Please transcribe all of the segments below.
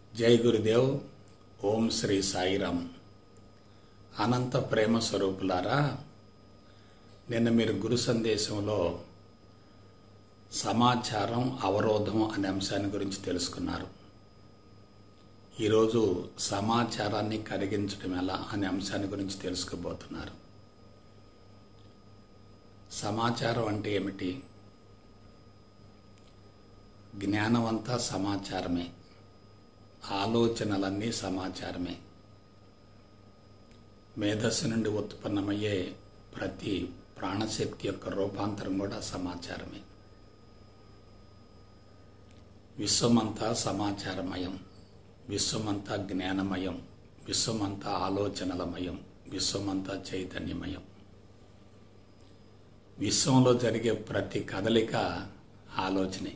జై గురుదేవ్ ఓం శ్రీ సాయిరామ్ అనంత ప్రేమ స్వరూపులారా నిన్న మీరు గురు సందేశంలో సమాచారం అవరోధం అనే అంశాన్ని గురించి తెలుసుకున్నారు ఈరోజు సమాచారాన్ని కరిగించడం ఎలా అనే అంశాన్ని గురించి తెలుసుకోబోతున్నారు సమాచారం అంటే ఏమిటి జ్ఞానమంతా సమాచారమే ఆలోచనలన్నీ సమాచారమే మేధస్సు నుండి ఉత్పన్నమయ్యే ప్రతి ప్రాణశక్తి యొక్క రూపాంతరం కూడా సమాచారమే విశ్వమంతా సమాచారమయం విశ్వమంతా జ్ఞానమయం విశ్వమంతా ఆలోచనలమయం విశ్వమంతా చైతన్యమయం విశ్వంలో జరిగే ప్రతి కదలిక ఆలోచనే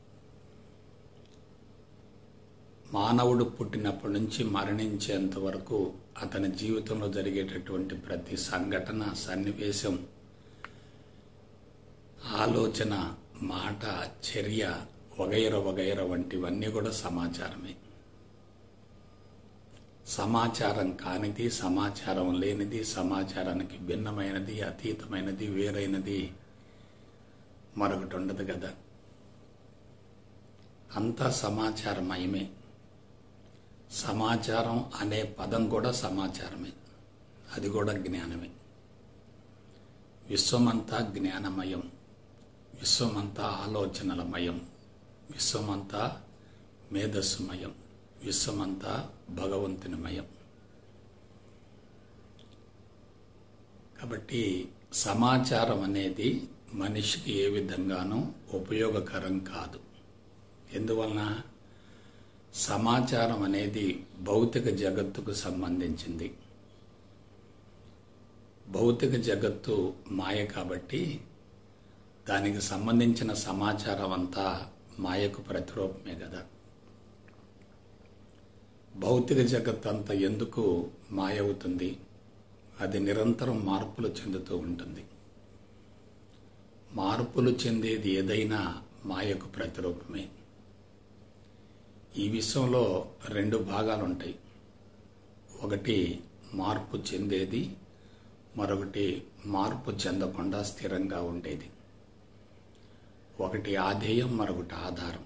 మానవుడు పుట్టినప్పటి నుంచి మరణించేంత వరకు అతని జీవితంలో జరిగేటటువంటి ప్రతి సంఘటన సన్నివేశం ఆలోచన మాట చర్య వగైర వగైర వంటివన్నీ కూడా సమాచారమే సమాచారం కానిది సమాచారం లేనిది సమాచారానికి భిన్నమైనది అతీతమైనది వేరైనది మరొకటి ఉండదు కదా అంతా సమాచారమయమే సమాచారం అనే పదం కూడా సమాచారమే అది కూడా జ్ఞానమే విశ్వమంతా జ్ఞానమయం విశ్వమంతా ఆలోచనలమయం విశ్వమంతా మేధస్సుమయం విశ్వమంతా భగవంతునిమయం కాబట్టి సమాచారం అనేది మనిషికి ఏ విధంగానూ ఉపయోగకరం కాదు ఎందువలన సమాచారం అనేది భౌతిక జగత్తుకు సంబంధించింది భౌతిక జగత్తు మాయ కాబట్టి దానికి సంబంధించిన సమాచారం అంతా మాయకు ప్రతిరూపమే కదా భౌతిక జగత్ అంతా ఎందుకు మాయ అవుతుంది అది నిరంతరం మార్పులు చెందుతూ ఉంటుంది మార్పులు చెందేది ఏదైనా మాయకు ప్రతిరూపమే ఈ విశ్వంలో రెండు భాగాలు ఉంటాయి ఒకటి మార్పు చెందేది మరొకటి మార్పు చెందకుండా స్థిరంగా ఉండేది ఒకటి ఆధేయం మరొకటి ఆధారం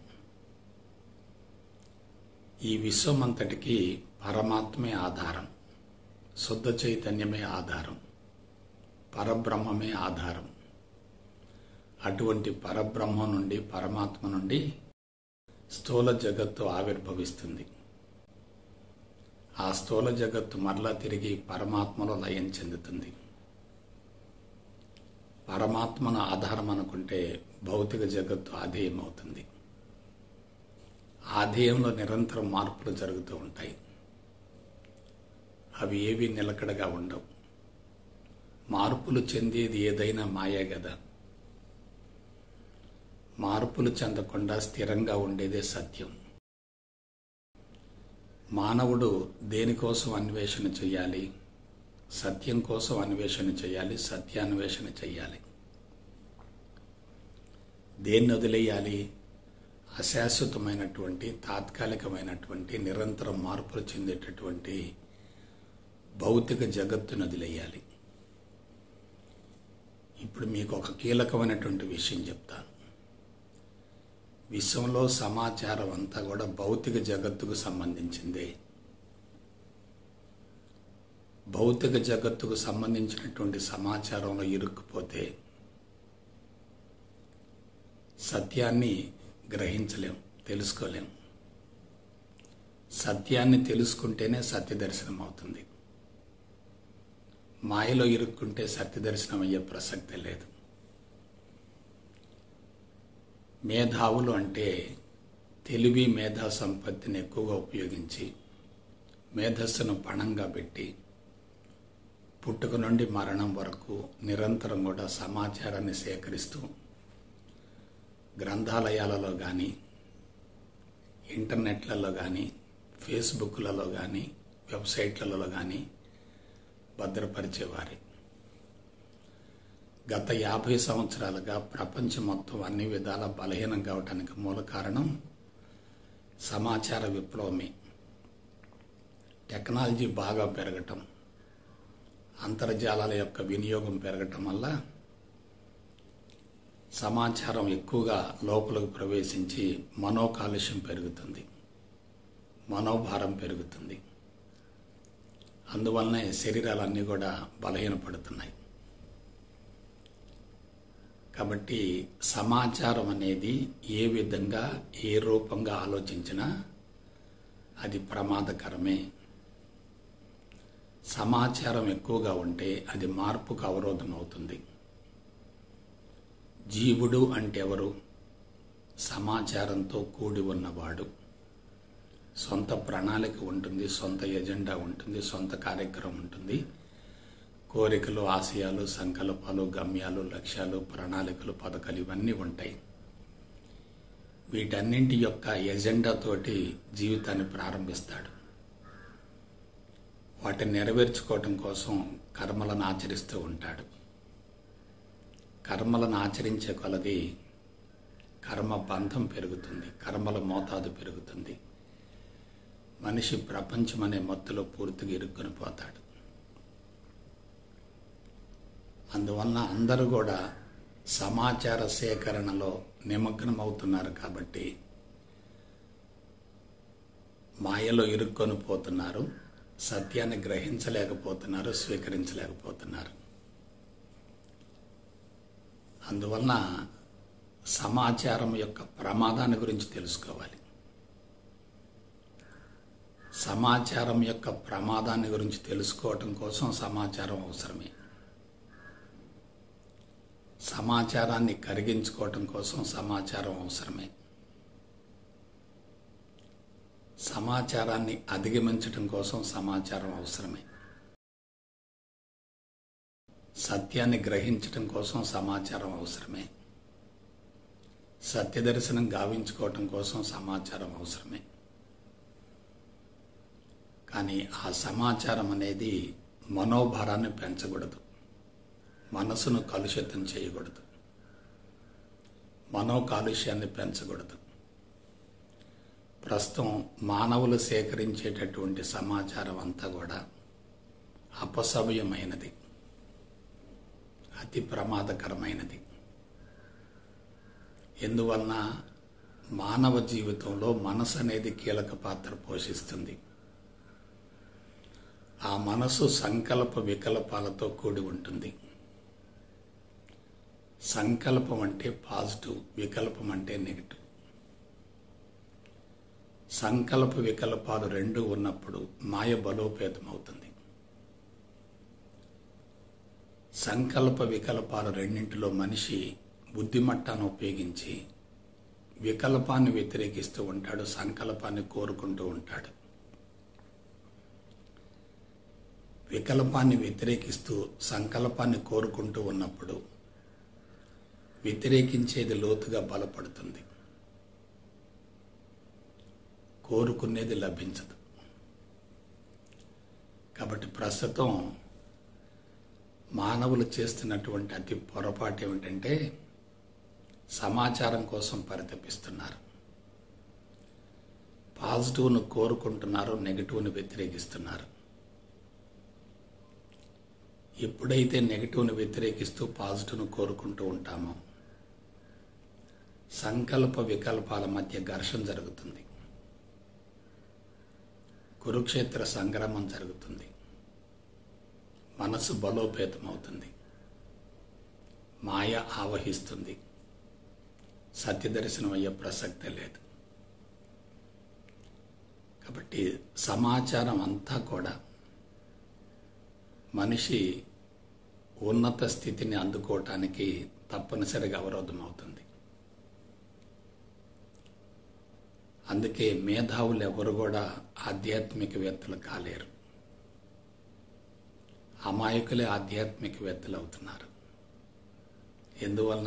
ఈ విశ్వమంతటికి పరమాత్మే ఆధారం శుద్ధ చైతన్యమే ఆధారం పరబ్రహ్మమే ఆధారం అటువంటి పరబ్రహ్మ నుండి పరమాత్మ నుండి స్థూల జగత్తు ఆవిర్భవిస్తుంది ఆ స్థూల జగత్తు మరలా తిరిగి పరమాత్మలో లయం చెందుతుంది పరమాత్మను ఆధారం అనుకుంటే భౌతిక జగత్తు ఆధేయం అవుతుంది ఆధేయంలో నిరంతరం మార్పులు జరుగుతూ ఉంటాయి అవి ఏవి నిలకడగా ఉండవు మార్పులు చెందేది ఏదైనా మాయే కదా మార్పులు చెందకుండా స్థిరంగా ఉండేదే సత్యం మానవుడు దేనికోసం అన్వేషణ చేయాలి సత్యం కోసం అన్వేషణ చేయాలి సత్యాన్వేషణ చేయాలి దేన్ని వదిలేయాలి అశాశ్వతమైనటువంటి తాత్కాలికమైనటువంటి నిరంతరం మార్పులు చెందేటటువంటి భౌతిక జగత్తును వదిలేయాలి ఇప్పుడు మీకు ఒక కీలకమైనటువంటి విషయం చెప్తాను విశ్వంలో సమాచారం అంతా కూడా భౌతిక జగత్తుకు సంబంధించిందే భౌతిక జగత్తుకు సంబంధించినటువంటి సమాచారంలో ఇరుక్కుపోతే సత్యాన్ని గ్రహించలేం తెలుసుకోలేం సత్యాన్ని తెలుసుకుంటేనే సత్య దర్శనం అవుతుంది మాయలో ఇరుక్కుంటే సత్య దర్శనం అయ్యే ప్రసక్తే లేదు మేధావులు అంటే తెలివి మేధా సంపత్తిని ఎక్కువగా ఉపయోగించి మేధస్సును పణంగా పెట్టి పుట్టుక నుండి మరణం వరకు నిరంతరం కూడా సమాచారాన్ని సేకరిస్తూ గ్రంథాలయాలలో కానీ ఇంటర్నెట్లలో కానీ ఫేస్బుక్లలో కానీ వెబ్సైట్లలో కానీ భద్రపరిచేవారి గత యాభై సంవత్సరాలుగా ప్రపంచం మొత్తం అన్ని విధాల బలహీనం కావటానికి మూల కారణం సమాచార విప్లవమే టెక్నాలజీ బాగా పెరగటం అంతర్జాలాల యొక్క వినియోగం పెరగటం వల్ల సమాచారం ఎక్కువగా లోపలికి ప్రవేశించి మనోకాలుష్యం పెరుగుతుంది మనోభారం పెరుగుతుంది అందువల్లనే శరీరాలన్నీ కూడా బలహీనపడుతున్నాయి కాబట్టి సమాచారం అనేది ఏ విధంగా ఏ రూపంగా ఆలోచించినా అది ప్రమాదకరమే సమాచారం ఎక్కువగా ఉంటే అది మార్పుకు అవరోధం అవుతుంది జీవుడు అంటే ఎవరు సమాచారంతో కూడి ఉన్నవాడు సొంత ప్రణాళిక ఉంటుంది సొంత ఎజెండా ఉంటుంది సొంత కార్యక్రమం ఉంటుంది కోరికలు ఆశయాలు సంకల్పాలు గమ్యాలు లక్ష్యాలు ప్రణాళికలు పథకాలు ఇవన్నీ ఉంటాయి వీటన్నింటి యొక్క ఎజెండాతోటి జీవితాన్ని ప్రారంభిస్తాడు వాటిని నెరవేర్చుకోవటం కోసం కర్మలను ఆచరిస్తూ ఉంటాడు కర్మలను ఆచరించే కొలది కర్మ బంధం పెరుగుతుంది కర్మల మోతాదు పెరుగుతుంది మనిషి ప్రపంచం అనే మత్తులో పూర్తిగా ఇరుక్కుని పోతాడు అందువలన అందరూ కూడా సమాచార సేకరణలో నిమగ్నం అవుతున్నారు కాబట్టి మాయలో ఇరుక్కొని పోతున్నారు సత్యాన్ని గ్రహించలేకపోతున్నారు స్వీకరించలేకపోతున్నారు అందువలన సమాచారం యొక్క ప్రమాదాన్ని గురించి తెలుసుకోవాలి సమాచారం యొక్క ప్రమాదాన్ని గురించి తెలుసుకోవటం కోసం సమాచారం అవసరమే సమాచారాన్ని కరిగించుకోవటం కోసం సమాచారం అవసరమే సమాచారాన్ని అధిగమించటం కోసం సమాచారం అవసరమే సత్యాన్ని గ్రహించటం కోసం సమాచారం అవసరమే సత్యదర్శనం గావించుకోవటం కోసం సమాచారం అవసరమే కానీ ఆ సమాచారం అనేది మనోభారాన్ని పెంచకూడదు మనసును కలుషితం చేయకూడదు మనో కాలుష్యాన్ని పెంచకూడదు ప్రస్తుతం మానవులు సేకరించేటటువంటి సమాచారం అంతా కూడా అపసవ్యమైనది అతి ప్రమాదకరమైనది ఎందువలన మానవ జీవితంలో మనసు అనేది కీలక పాత్ర పోషిస్తుంది ఆ మనసు సంకల్ప వికల్పాలతో కూడి ఉంటుంది సంకల్పం అంటే పాజిటివ్ వికల్పం అంటే నెగిటివ్ సంకల్ప వికల్పాలు రెండు ఉన్నప్పుడు మాయ బలోపేతం అవుతుంది సంకల్ప వికల్పాలు రెండింటిలో మనిషి బుద్ధిమట్టాన్ని ఉపయోగించి వికల్పాన్ని వ్యతిరేకిస్తూ ఉంటాడు సంకల్పాన్ని కోరుకుంటూ ఉంటాడు వికల్పాన్ని వ్యతిరేకిస్తూ సంకల్పాన్ని కోరుకుంటూ ఉన్నప్పుడు వ్యతిరేకించేది లోతుగా బలపడుతుంది కోరుకునేది లభించదు కాబట్టి ప్రస్తుతం మానవులు చేస్తున్నటువంటి అతి పొరపాటు ఏమిటంటే సమాచారం కోసం పరితపిస్తున్నారు పాజిటివ్ను కోరుకుంటున్నారు నెగిటివ్ను వ్యతిరేకిస్తున్నారు ఎప్పుడైతే నెగిటివ్ను వ్యతిరేకిస్తూ పాజిటివ్ను కోరుకుంటూ ఉంటామో సంకల్ప వికల్పాల మధ్య ఘర్షణ జరుగుతుంది కురుక్షేత్ర సంగ్రామం జరుగుతుంది మనసు బలోపేతం అవుతుంది మాయ ఆవహిస్తుంది సత్యదర్శనం అయ్యే ప్రసక్తే లేదు కాబట్టి సమాచారం అంతా కూడా మనిషి ఉన్నత స్థితిని అందుకోవటానికి తప్పనిసరిగా అవరోధం అవుతుంది అందుకే మేధావులు ఎవరు కూడా ఆధ్యాత్మికవేత్తలు కాలేరు అమాయకులే ఆధ్యాత్మికవేత్తలు అవుతున్నారు ఎందువలన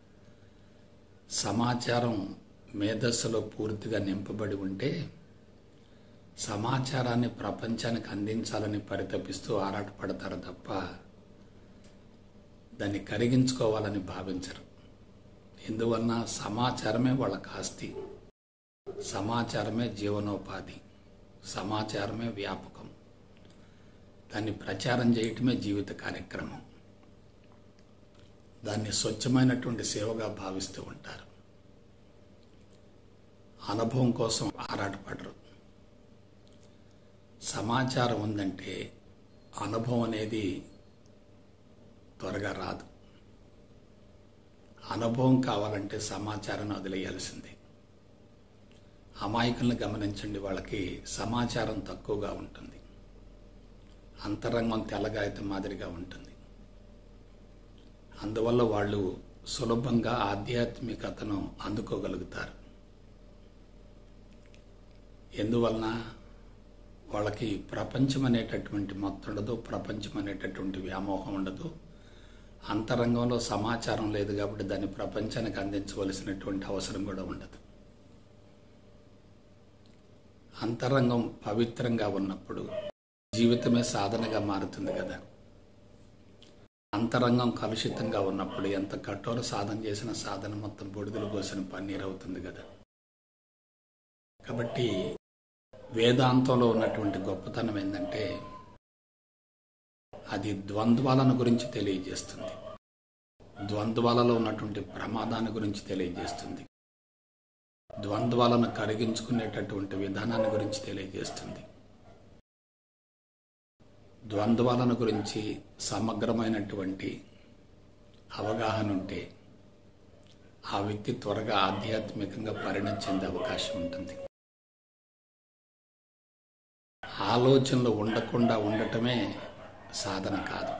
సమాచారం మేధస్సులో పూర్తిగా నింపబడి ఉంటే సమాచారాన్ని ప్రపంచానికి అందించాలని పరితపిస్తూ ఆరాటపడతారు తప్ప దాన్ని కరిగించుకోవాలని భావించరు ఎందువలన సమాచారమే వాళ్ళకి ఆస్తి సమాచారమే జీవనోపాధి సమాచారమే వ్యాపకం దాన్ని ప్రచారం చేయటమే జీవిత కార్యక్రమం దాన్ని స్వచ్ఛమైనటువంటి సేవగా భావిస్తూ ఉంటారు అనుభవం కోసం ఆరాటపడరు సమాచారం ఉందంటే అనుభవం అనేది త్వరగా రాదు అనుభవం కావాలంటే సమాచారాన్ని వదిలేయాల్సిందే అమాయకులను గమనించండి వాళ్ళకి సమాచారం తక్కువగా ఉంటుంది అంతరంగం తెల్లగాయతం మాదిరిగా ఉంటుంది అందువల్ల వాళ్ళు సులభంగా ఆధ్యాత్మికతను అందుకోగలుగుతారు ఎందువలన వాళ్ళకి ప్రపంచం అనేటటువంటి మొత్తం ఉండదు ప్రపంచం అనేటటువంటి వ్యామోహం ఉండదు అంతరంగంలో సమాచారం లేదు కాబట్టి దాన్ని ప్రపంచానికి అందించవలసినటువంటి అవసరం కూడా ఉండదు అంతరంగం పవిత్రంగా ఉన్నప్పుడు జీవితమే సాధనగా మారుతుంది కదా అంతరంగం కలుషితంగా ఉన్నప్పుడు ఎంత కఠోర సాధన చేసిన సాధన మొత్తం బుడిదలు పోసిన పన్నీర్ అవుతుంది కదా కాబట్టి వేదాంతంలో ఉన్నటువంటి గొప్పతనం ఏంటంటే అది ద్వంద్వాలను గురించి తెలియజేస్తుంది ద్వంద్వాలలో ఉన్నటువంటి ప్రమాదాన్ని గురించి తెలియజేస్తుంది ద్వంద్వాలను కరిగించుకునేటటువంటి విధానాన్ని గురించి తెలియజేస్తుంది ద్వంద్వాలను గురించి సమగ్రమైనటువంటి అవగాహన ఉంటే ఆ వ్యక్తి త్వరగా ఆధ్యాత్మికంగా పరిణతి చెందే అవకాశం ఉంటుంది ఆలోచనలు ఉండకుండా ఉండటమే సాధన కాదు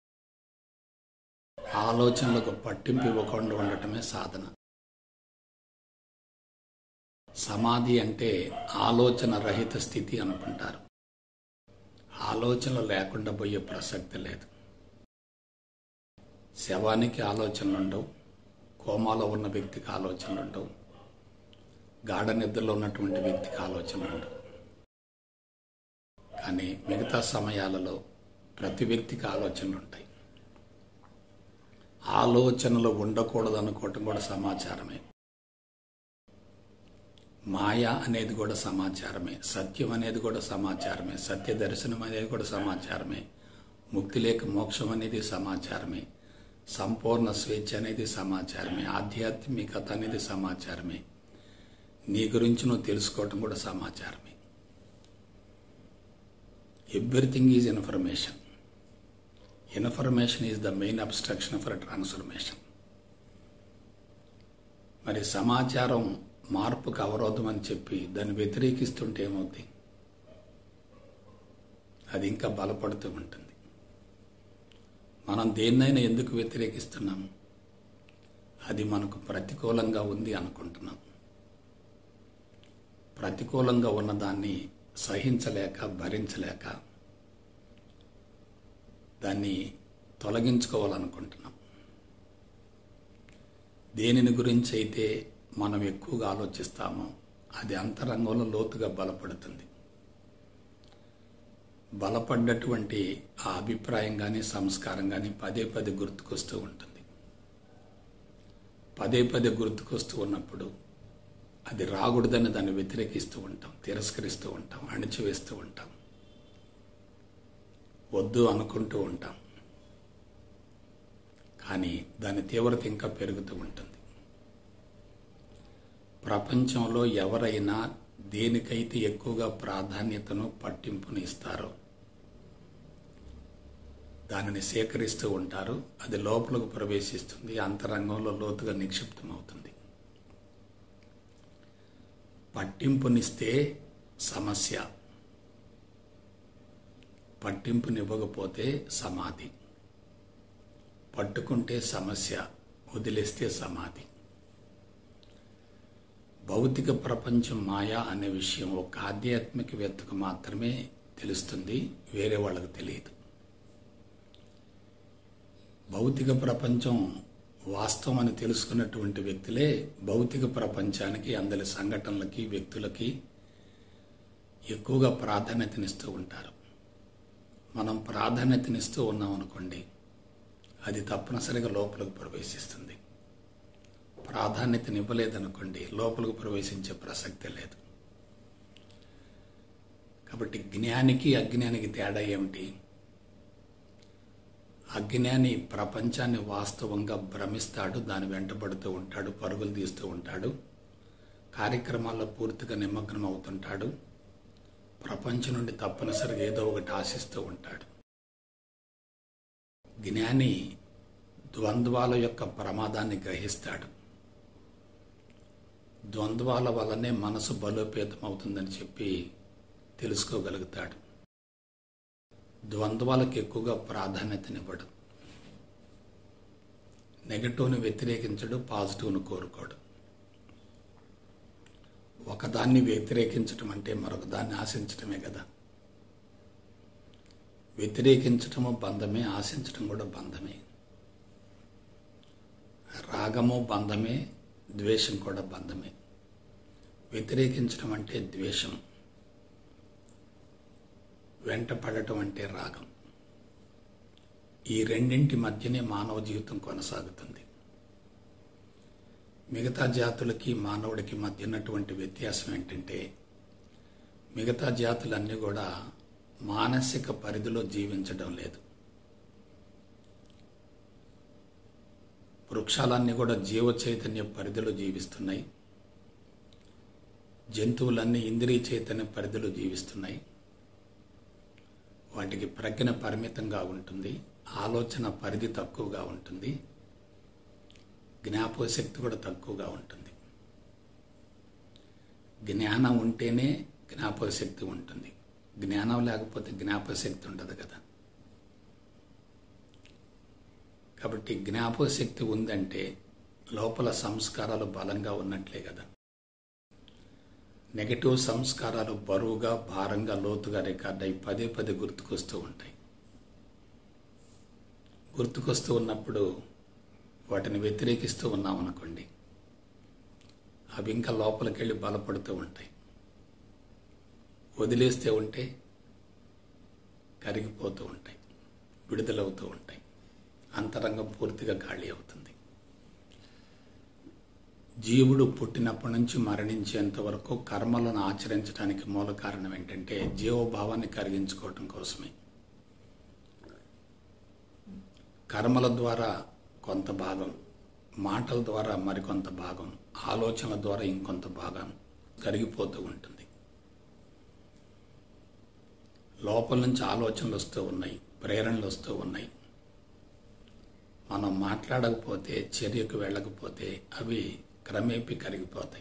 ఆలోచనలకు పట్టింపు ఇవ్వకుండా ఉండటమే సాధన సమాధి అంటే ఆలోచన రహిత స్థితి అనుకుంటారు ఆలోచనలు లేకుండా పోయే ప్రసక్తి లేదు శవానికి ఆలోచనలు ఉండవు కోమాలో ఉన్న వ్యక్తికి ఆలోచనలు ఉండవు గాఢ నిద్రలో ఉన్నటువంటి వ్యక్తికి ఆలోచనలు ఉండవు కానీ మిగతా సమయాలలో ప్రతి వ్యక్తికి ఆలోచనలు ఉంటాయి ఆలోచనలు ఉండకూడదు అనుకోవటం కూడా సమాచారమే మాయ అనేది కూడా సమాచారమే సత్యం అనేది కూడా సమాచారమే సత్య దర్శనం అనేది కూడా సమాచారమే ముక్తి లేక మోక్షం అనేది సమాచారమే సంపూర్ణ స్వేచ్ఛ అనేది సమాచారమే ఆధ్యాత్మికత అనేది సమాచారమే నీ గురించి నువ్వు తెలుసుకోవటం కూడా సమాచారమే everything is information information is the main abstraction for transformation మరి సమాచారం మార్పుకు అవరోధం అని చెప్పి దాన్ని వ్యతిరేకిస్తుంటే ఏమవుద్ది అది ఇంకా బలపడుతూ ఉంటుంది మనం దేన్నైనా ఎందుకు వ్యతిరేకిస్తున్నాం అది మనకు ప్రతికూలంగా ఉంది అనుకుంటున్నాం ప్రతికూలంగా ఉన్నదాన్ని సహించలేక భరించలేక దాన్ని తొలగించుకోవాలనుకుంటున్నాం దేనిని గురించి అయితే మనం ఎక్కువగా ఆలోచిస్తామో అది అంతరంగంలో లోతుగా బలపడుతుంది బలపడ్డటువంటి ఆ అభిప్రాయం కానీ సంస్కారం కానీ పదే పదే గుర్తుకొస్తూ ఉంటుంది పదే పదే గుర్తుకొస్తూ ఉన్నప్పుడు అది రాకూడదని దాన్ని వ్యతిరేకిస్తూ ఉంటాం తిరస్కరిస్తూ ఉంటాం అణిచివేస్తూ ఉంటాం వద్దు అనుకుంటూ ఉంటాం కానీ దాని తీవ్రత ఇంకా పెరుగుతూ ఉంటుంది ప్రపంచంలో ఎవరైనా దేనికైతే ఎక్కువగా ప్రాధాన్యతను పట్టింపుని ఇస్తారో దానిని సేకరిస్తూ ఉంటారు అది లోపలకు ప్రవేశిస్తుంది అంతరంగంలో లోతుగా నిక్షిప్తమవుతుంది పట్టింపునిస్తే సమస్య పట్టింపునివ్వకపోతే సమాధి పట్టుకుంటే సమస్య వదిలేస్తే సమాధి భౌతిక ప్రపంచం మాయా అనే విషయం ఒక ఆధ్యాత్మికవేత్తకు మాత్రమే తెలుస్తుంది వేరే వాళ్ళకు తెలియదు భౌతిక ప్రపంచం వాస్తవం అని తెలుసుకున్నటువంటి వ్యక్తులే భౌతిక ప్రపంచానికి అందరి సంఘటనలకి వ్యక్తులకి ఎక్కువగా ప్రాధాన్యతనిస్తూ ఉంటారు మనం ప్రాధాన్యతనిస్తూ ఉన్నాం అనుకోండి అది తప్పనిసరిగా లోపలికి ప్రవేశిస్తుంది ప్రాధాన్యతనివ్వలేదనుకోండి లోపలికి ప్రవేశించే ప్రసక్తి లేదు కాబట్టి జ్ఞానికి అజ్ఞానికి తేడా ఏమిటి అజ్ఞాని ప్రపంచాన్ని వాస్తవంగా భ్రమిస్తాడు దాని వెంటబడుతూ ఉంటాడు పరుగులు తీస్తూ ఉంటాడు కార్యక్రమాల్లో పూర్తిగా నిమగ్నం అవుతుంటాడు ప్రపంచం నుండి తప్పనిసరిగా ఏదో ఒకటి ఆశిస్తూ ఉంటాడు జ్ఞాని ద్వంద్వాల యొక్క ప్రమాదాన్ని గ్రహిస్తాడు ద్వంద్వాల వల్లనే మనసు బలోపేతం అవుతుందని చెప్పి తెలుసుకోగలుగుతాడు ద్వంద్వాలకు ఎక్కువగా ప్రాధాన్యతనివ్వడు నెగటివ్ను వ్యతిరేకించడు పాజిటివ్ను కోరుకోడు ఒకదాన్ని వ్యతిరేకించటం అంటే మరొక దాన్ని ఆశించటమే కదా వ్యతిరేకించటము బంధమే ఆశించటం కూడా బంధమే రాగము బంధమే ద్వేషం కూడా బంధమే వ్యతిరేకించడం అంటే ద్వేషం వెంట పడటం అంటే రాగం ఈ రెండింటి మధ్యనే మానవ జీవితం కొనసాగుతుంది మిగతా జాతులకి మానవుడికి మధ్య ఉన్నటువంటి వ్యత్యాసం ఏంటంటే మిగతా జాతులన్నీ కూడా మానసిక పరిధిలో జీవించడం లేదు వృక్షాలన్నీ కూడా జీవ చైతన్య పరిధిలో జీవిస్తున్నాయి జంతువులన్నీ ఇంద్రియ చైతన్య పరిధిలో జీవిస్తున్నాయి వాటికి ప్రజ్ఞ పరిమితంగా ఉంటుంది ఆలోచన పరిధి తక్కువగా ఉంటుంది జ్ఞాపకశక్తి కూడా తక్కువగా ఉంటుంది జ్ఞానం ఉంటేనే జ్ఞాపకశక్తి ఉంటుంది జ్ఞానం లేకపోతే జ్ఞాపకశక్తి ఉండదు కదా కాబట్టి జ్ఞాపకశక్తి ఉందంటే లోపల సంస్కారాలు బలంగా ఉన్నట్లే కదా నెగటివ్ సంస్కారాలు బరువుగా భారంగా లోతుగా రికార్డ్ అయి పదే పదే గుర్తుకొస్తూ ఉంటాయి గుర్తుకొస్తూ ఉన్నప్పుడు వాటిని వ్యతిరేకిస్తూ ఉన్నాం అనుకోండి అవి ఇంకా లోపలికి వెళ్ళి బలపడుతూ ఉంటాయి వదిలేస్తే ఉంటే కరిగిపోతూ ఉంటాయి విడుదలవుతూ ఉంటాయి అంతరంగం పూర్తిగా ఖాళీ అవుతుంది జీవుడు పుట్టినప్పటి నుంచి మరణించేంత వరకు కర్మలను ఆచరించడానికి మూల కారణం ఏంటంటే జీవభావాన్ని కరిగించుకోవటం కోసమే కర్మల ద్వారా కొంత భాగం మాటల ద్వారా మరికొంత భాగం ఆలోచనల ద్వారా ఇంకొంత భాగం కరిగిపోతూ ఉంటుంది లోపల నుంచి ఆలోచనలు వస్తూ ఉన్నాయి ప్రేరణలు వస్తూ ఉన్నాయి మనం మాట్లాడకపోతే చర్యకు వెళ్ళకపోతే అవి క్రమేపీ కరిగిపోతాయి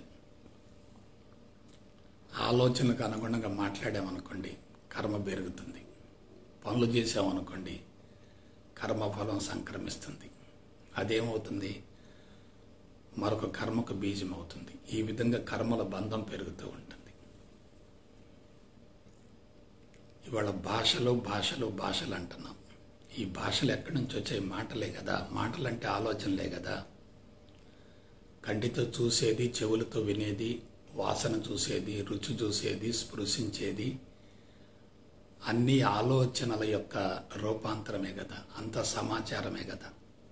ఆలోచనకు అనుగుణంగా మాట్లాడామనుకోండి కర్మ పెరుగుతుంది పనులు చేసామనుకోండి కర్మఫలం సంక్రమిస్తుంది అదేమవుతుంది మరొక కర్మకు బీజం అవుతుంది ఈ విధంగా కర్మల బంధం పెరుగుతూ ఉంటుంది ఇవాళ భాషలు భాషలు భాషలు అంటున్నాం ఈ భాషలు ఎక్కడి నుంచి వచ్చాయి మాటలే కదా మాటలు అంటే ఆలోచనలే కదా కంటితో చూసేది చెవులతో వినేది వాసన చూసేది రుచి చూసేది స్పృశించేది అన్ని ఆలోచనల యొక్క రూపాంతరమే కదా అంత సమాచారమే కదా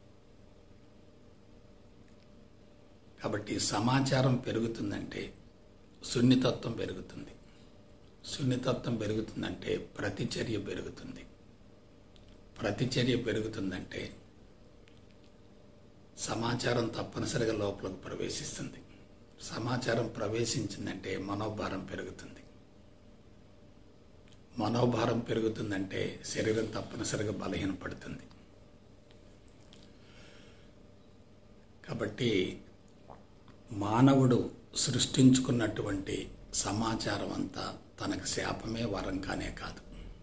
కాబట్టి సమాచారం పెరుగుతుందంటే సున్నితత్వం పెరుగుతుంది సున్నితత్వం పెరుగుతుందంటే ప్రతిచర్య పెరుగుతుంది ప్రతిచర్య పెరుగుతుందంటే సమాచారం తప్పనిసరిగా లోపలికి ప్రవేశిస్తుంది సమాచారం ప్రవేశించిందంటే మనోభారం పెరుగుతుంది మనోభారం పెరుగుతుందంటే శరీరం తప్పనిసరిగా బలహీనపడుతుంది కాబట్టి మానవుడు సృష్టించుకున్నటువంటి సమాచారం అంతా తనకు శాపమే వరం కానే కాదు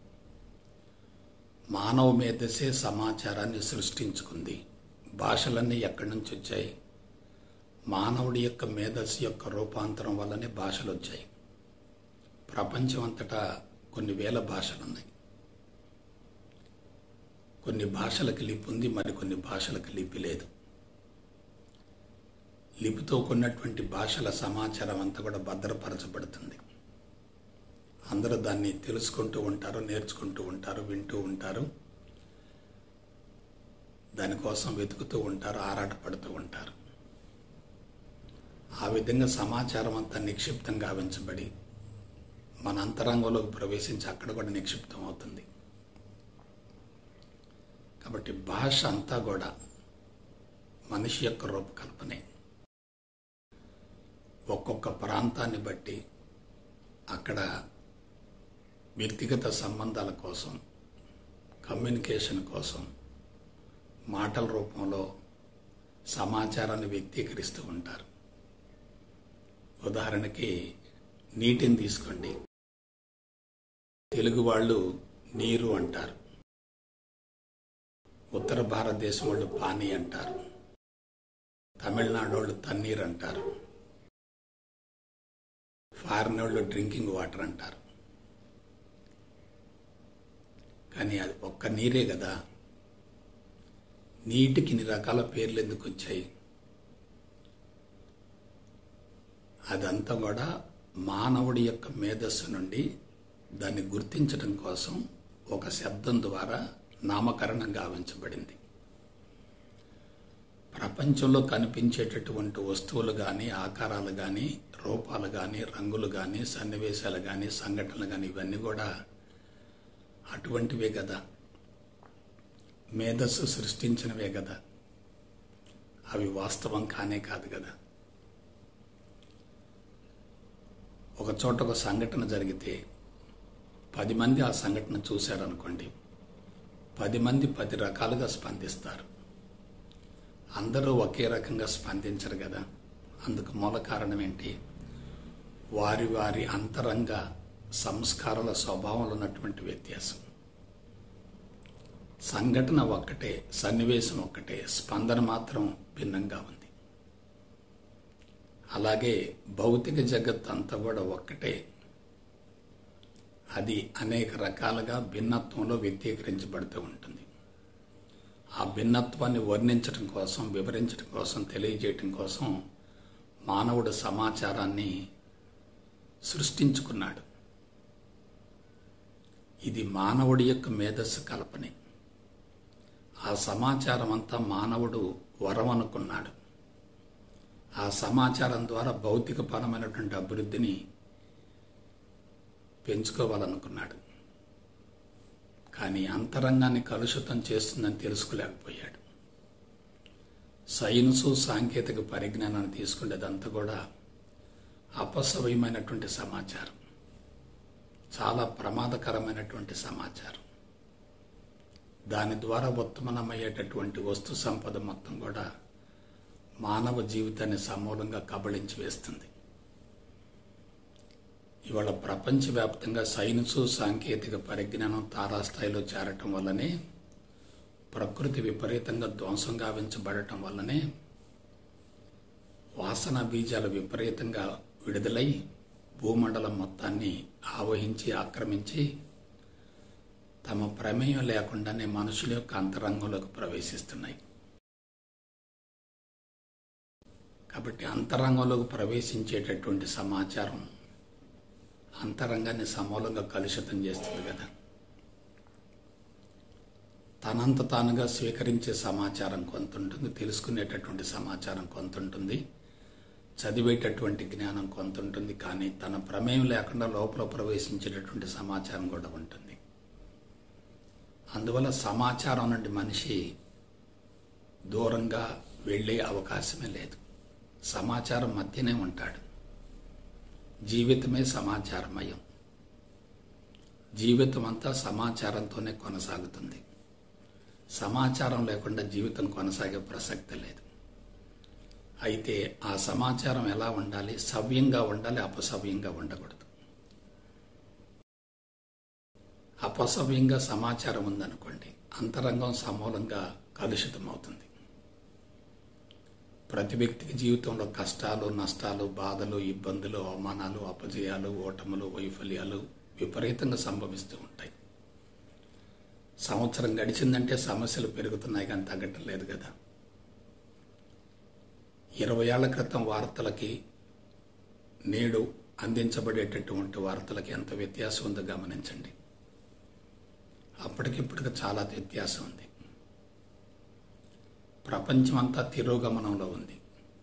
మానవ మేధస్సే సమాచారాన్ని సృష్టించుకుంది భాషలన్నీ ఎక్కడి నుంచి వచ్చాయి మానవుడి యొక్క మేధస్సు యొక్క రూపాంతరం వల్లనే భాషలు వచ్చాయి ప్రపంచం అంతటా కొన్ని వేల భాషలు ఉన్నాయి కొన్ని భాషలకు లిపి ఉంది మరికొన్ని భాషలకు లిపి లేదు లిపితో కొన్నటువంటి భాషల సమాచారం అంతా కూడా భద్రపరచబడుతుంది అందరూ దాన్ని తెలుసుకుంటూ ఉంటారు నేర్చుకుంటూ ఉంటారు వింటూ ఉంటారు దానికోసం వెతుకుతూ ఉంటారు ఆరాటపడుతూ ఉంటారు ఆ విధంగా సమాచారం అంతా నిక్షిప్తం గావించబడి మన అంతరంగంలోకి ప్రవేశించి అక్కడ కూడా నిక్షిప్తం అవుతుంది కాబట్టి భాష అంతా కూడా మనిషి యొక్క రూపకల్పనే ఒక్కొక్క ప్రాంతాన్ని బట్టి అక్కడ వ్యక్తిగత సంబంధాల కోసం కమ్యూనికేషన్ కోసం మాటల రూపంలో సమాచారాన్ని వ్యక్తీకరిస్తూ ఉంటారు ఉదాహరణకి నీటిని తీసుకోండి తెలుగు వాళ్ళు నీరు అంటారు ఉత్తర భారతదేశం వాళ్ళు పానీ అంటారు తమిళనాడు వాళ్ళు తన్నీర్ అంటారు ఫారిన్ వాళ్ళు డ్రింకింగ్ వాటర్ అంటారు కానీ అది ఒక్క నీరే కదా నీటికి ఇన్ని రకాల పేర్లు ఎందుకు వచ్చాయి అదంతా కూడా మానవుడి యొక్క మేధస్సు నుండి దాన్ని గుర్తించడం కోసం ఒక శబ్దం ద్వారా నామకరణం గావించబడింది ప్రపంచంలో కనిపించేటటువంటి వస్తువులు కానీ ఆకారాలు కానీ రూపాలు కానీ రంగులు కానీ సన్నివేశాలు కానీ సంఘటనలు కానీ ఇవన్నీ కూడా అటువంటివే కదా మేధస్సు సృష్టించినవే కదా అవి వాస్తవం కానే కాదు కదా ఒక చోట ఒక సంఘటన జరిగితే పది మంది ఆ సంఘటన చూశారనుకోండి పది మంది పది రకాలుగా స్పందిస్తారు అందరూ ఒకే రకంగా స్పందించరు కదా అందుకు మూల కారణం ఏంటి వారి వారి అంతరంగ సంస్కారాల స్వభావంలో ఉన్నటువంటి వ్యత్యాసం సంఘటన ఒక్కటే సన్నివేశం ఒక్కటే స్పందన మాత్రం భిన్నంగా ఉంది అలాగే భౌతిక జగత్ అంతా కూడా ఒక్కటే అది అనేక రకాలుగా భిన్నత్వంలో వ్యక్తీకరించబడుతూ ఉంటుంది ఆ భిన్నత్వాన్ని వర్ణించడం కోసం వివరించడం కోసం తెలియజేయటం కోసం మానవుడు సమాచారాన్ని సృష్టించుకున్నాడు ఇది మానవుడి యొక్క మేధస్సు కల్పనే ఆ సమాచారం అంతా మానవుడు వరం అనుకున్నాడు ఆ సమాచారం ద్వారా భౌతికపరమైనటువంటి అభివృద్ధిని పెంచుకోవాలనుకున్నాడు కానీ అంతరంగాన్ని కలుషితం చేస్తుందని తెలుసుకోలేకపోయాడు సైన్సు సాంకేతిక పరిజ్ఞానాన్ని తీసుకునేదంతా కూడా అపసవ్యమైనటువంటి సమాచారం చాలా ప్రమాదకరమైనటువంటి సమాచారం దాని ద్వారా ఉత్పన్నమయ్యేటటువంటి వస్తు సంపద మొత్తం కూడా మానవ జీవితాన్ని సమూలంగా కబళించి వేస్తుంది ఇవాళ ప్రపంచవ్యాప్తంగా సైన్సు సాంకేతిక పరిజ్ఞానం తారాస్థాయిలో చేరటం వల్లనే ప్రకృతి విపరీతంగా ధ్వంసం గావించబడటం వల్లనే వాసన బీజాలు విపరీతంగా విడుదలై భూమండలం మొత్తాన్ని ఆవహించి ఆక్రమించి తమ ప్రమేయం లేకుండానే మనుషుల యొక్క అంతరంగంలోకి ప్రవేశిస్తున్నాయి కాబట్టి అంతరంగంలోకి ప్రవేశించేటటువంటి సమాచారం అంతరంగాన్ని సమూలంగా కలుషితం చేస్తుంది కదా తనంత తానుగా స్వీకరించే సమాచారం కొంత ఉంటుంది తెలుసుకునేటటువంటి సమాచారం కొంత ఉంటుంది చదివేటటువంటి జ్ఞానం కొంత ఉంటుంది కానీ తన ప్రమేయం లేకుండా లోపల ప్రవేశించేటటువంటి సమాచారం కూడా ఉంటుంది అందువల్ల సమాచారం నుండి మనిషి దూరంగా వెళ్ళే అవకాశమే లేదు సమాచారం మధ్యనే ఉంటాడు జీవితమే సమాచారమయం జీవితం అంతా సమాచారంతోనే కొనసాగుతుంది సమాచారం లేకుండా జీవితం కొనసాగే ప్రసక్తి లేదు అయితే ఆ సమాచారం ఎలా ఉండాలి సవ్యంగా ఉండాలి అపసవ్యంగా ఉండకూడదు అపసవ్యంగా సమాచారం ఉందనుకోండి అంతరంగం సమూలంగా కలుషితం అవుతుంది ప్రతి వ్యక్తికి జీవితంలో కష్టాలు నష్టాలు బాధలు ఇబ్బందులు అవమానాలు అపజయాలు ఓటములు వైఫల్యాలు విపరీతంగా సంభవిస్తూ ఉంటాయి సంవత్సరం గడిచిందంటే సమస్యలు పెరుగుతున్నాయి కానీ తగ్గటం లేదు కదా ఇరవై ఏళ్ల క్రితం వార్తలకి నేడు అందించబడేటటువంటి వార్తలకి ఎంత వ్యత్యాసం ఉందో గమనించండి అప్పటికిప్పటికి చాలా వ్యత్యాసం ఉంది ప్రపంచం అంతా తిరోగమనంలో ఉంది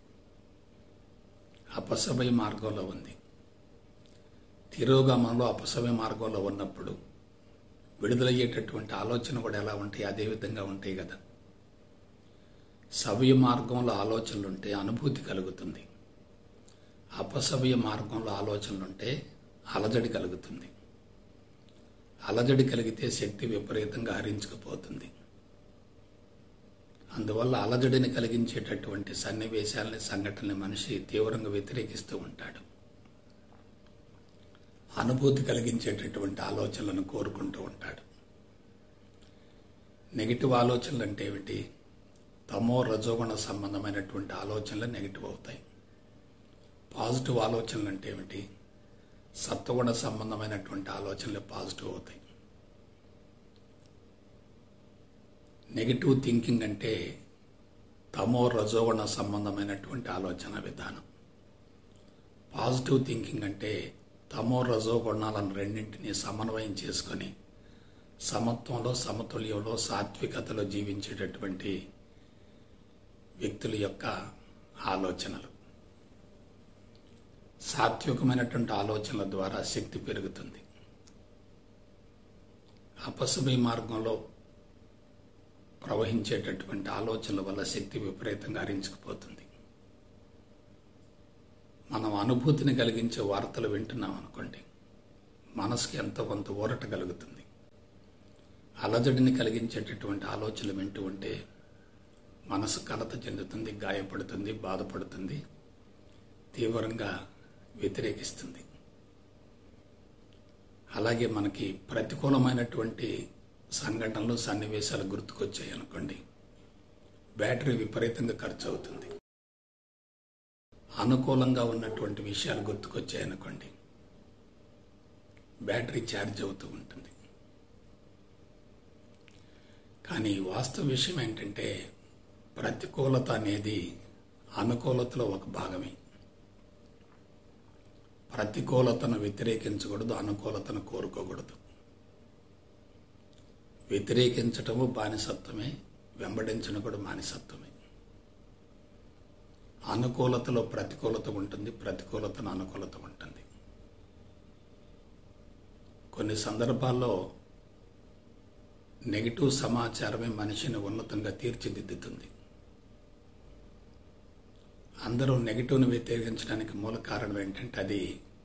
అపసభ్య మార్గంలో ఉంది తిరోగమనంలో అపసభ్య మార్గంలో ఉన్నప్పుడు విడుదలయ్యేటటువంటి ఆలోచన కూడా ఎలా ఉంటాయి అదే విధంగా ఉంటాయి కదా సవ్య మార్గంలో ఆలోచనలు ఉంటే అనుభూతి కలుగుతుంది అపసవ్య మార్గంలో ఆలోచనలు ఉంటే అలజడి కలుగుతుంది అలజడి కలిగితే శక్తి విపరీతంగా హరించుకుపోతుంది అందువల్ల అలజడిని కలిగించేటటువంటి సన్నివేశాలని సంఘటనని మనిషి తీవ్రంగా వ్యతిరేకిస్తూ ఉంటాడు అనుభూతి కలిగించేటటువంటి ఆలోచనలను కోరుకుంటూ ఉంటాడు నెగిటివ్ ఆలోచనలు అంటే ఏమిటి తమో రజోగుణ సంబంధమైనటువంటి ఆలోచనలు నెగిటివ్ అవుతాయి పాజిటివ్ ఆలోచనలు అంటే ఏమిటి సత్వగుణ సంబంధమైనటువంటి ఆలోచనలు పాజిటివ్ అవుతాయి నెగిటివ్ థింకింగ్ అంటే తమో రజోగుణ సంబంధమైనటువంటి ఆలోచన విధానం పాజిటివ్ థింకింగ్ అంటే తమో రజో గుణాలను రెండింటినీ సమన్వయం చేసుకొని సమత్వంలో సమతుల్యంలో సాత్వికతలో జీవించేటటువంటి వ్యక్తుల యొక్క ఆలోచనలు సాత్వికమైనటువంటి ఆలోచనల ద్వారా శక్తి పెరుగుతుంది అపసమీ మార్గంలో ప్రవహించేటటువంటి ఆలోచనల వల్ల శక్తి విపరీతంగా హరించుకుపోతుంది మనం అనుభూతిని కలిగించే వార్తలు వింటున్నాం అనుకోండి మనసుకి ఎంతో కొంత ఊరట కలుగుతుంది అలజడిని కలిగించేటటువంటి ఆలోచనలు వింటూ ఉంటే మనసు కలత చెందుతుంది గాయపడుతుంది బాధపడుతుంది తీవ్రంగా వ్యతిరేకిస్తుంది అలాగే మనకి ప్రతికూలమైనటువంటి సంఘటనలు సన్నివేశాలు గుర్తుకొచ్చాయి అనుకోండి బ్యాటరీ విపరీతంగా ఖర్చు అవుతుంది అనుకూలంగా ఉన్నటువంటి విషయాలు గుర్తుకొచ్చాయనుకోండి బ్యాటరీ ఛార్జ్ అవుతూ ఉంటుంది కానీ వాస్తవ విషయం ఏంటంటే ప్రతికూలత అనేది అనుకూలతలో ఒక భాగమే ప్రతికూలతను వ్యతిరేకించకూడదు అనుకూలతను కోరుకోకూడదు వ్యతిరేకించటము బానిసత్వమే వెంబడించడం కూడా బానిసత్వమే అనుకూలతలో ప్రతికూలత ఉంటుంది ప్రతికూలతను అనుకూలత ఉంటుంది కొన్ని సందర్భాల్లో నెగిటివ్ సమాచారమే మనిషిని ఉన్నతంగా తీర్చిదిద్దుతుంది అందరూ నెగిటివ్ని వ్యతిరేకించడానికి మూల కారణం ఏంటంటే అది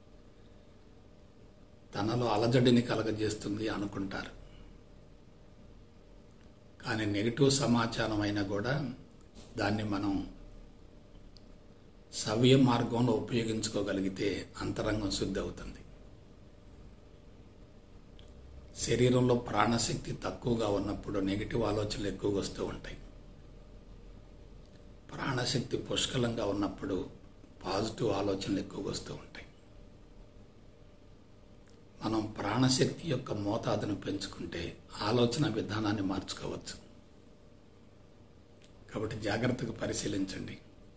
తనలో అలజడిని కలగజేస్తుంది అనుకుంటారు కానీ నెగిటివ్ సమాచారం అయినా కూడా దాన్ని మనం సవ్య మార్గంలో ఉపయోగించుకోగలిగితే అంతరంగం శుద్ధి అవుతుంది శరీరంలో ప్రాణశక్తి తక్కువగా ఉన్నప్పుడు నెగిటివ్ ఆలోచనలు ఎక్కువగా వస్తూ ఉంటాయి ప్రాణశక్తి పుష్కలంగా ఉన్నప్పుడు పాజిటివ్ ఆలోచనలు ఎక్కువగా వస్తూ ఉంటాయి మనం ప్రాణశక్తి యొక్క మోతాదును పెంచుకుంటే ఆలోచన విధానాన్ని మార్చుకోవచ్చు కాబట్టి జాగ్రత్తగా పరిశీలించండి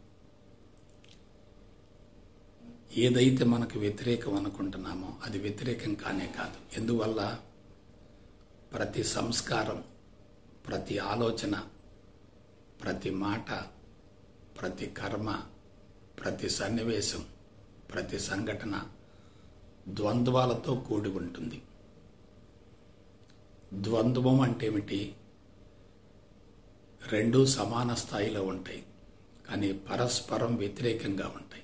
ఏదైతే మనకు వ్యతిరేకం అనుకుంటున్నామో అది వ్యతిరేకం కానే కాదు ఎందువల్ల ప్రతి సంస్కారం ప్రతి ఆలోచన ప్రతి మాట ప్రతి కర్మ ప్రతి సన్నివేశం ప్రతి సంఘటన ద్వంద్వాలతో కూడి ఉంటుంది ద్వంద్వం అంటే ఏమిటి రెండు సమాన స్థాయిలో ఉంటాయి కానీ పరస్పరం వ్యతిరేకంగా ఉంటాయి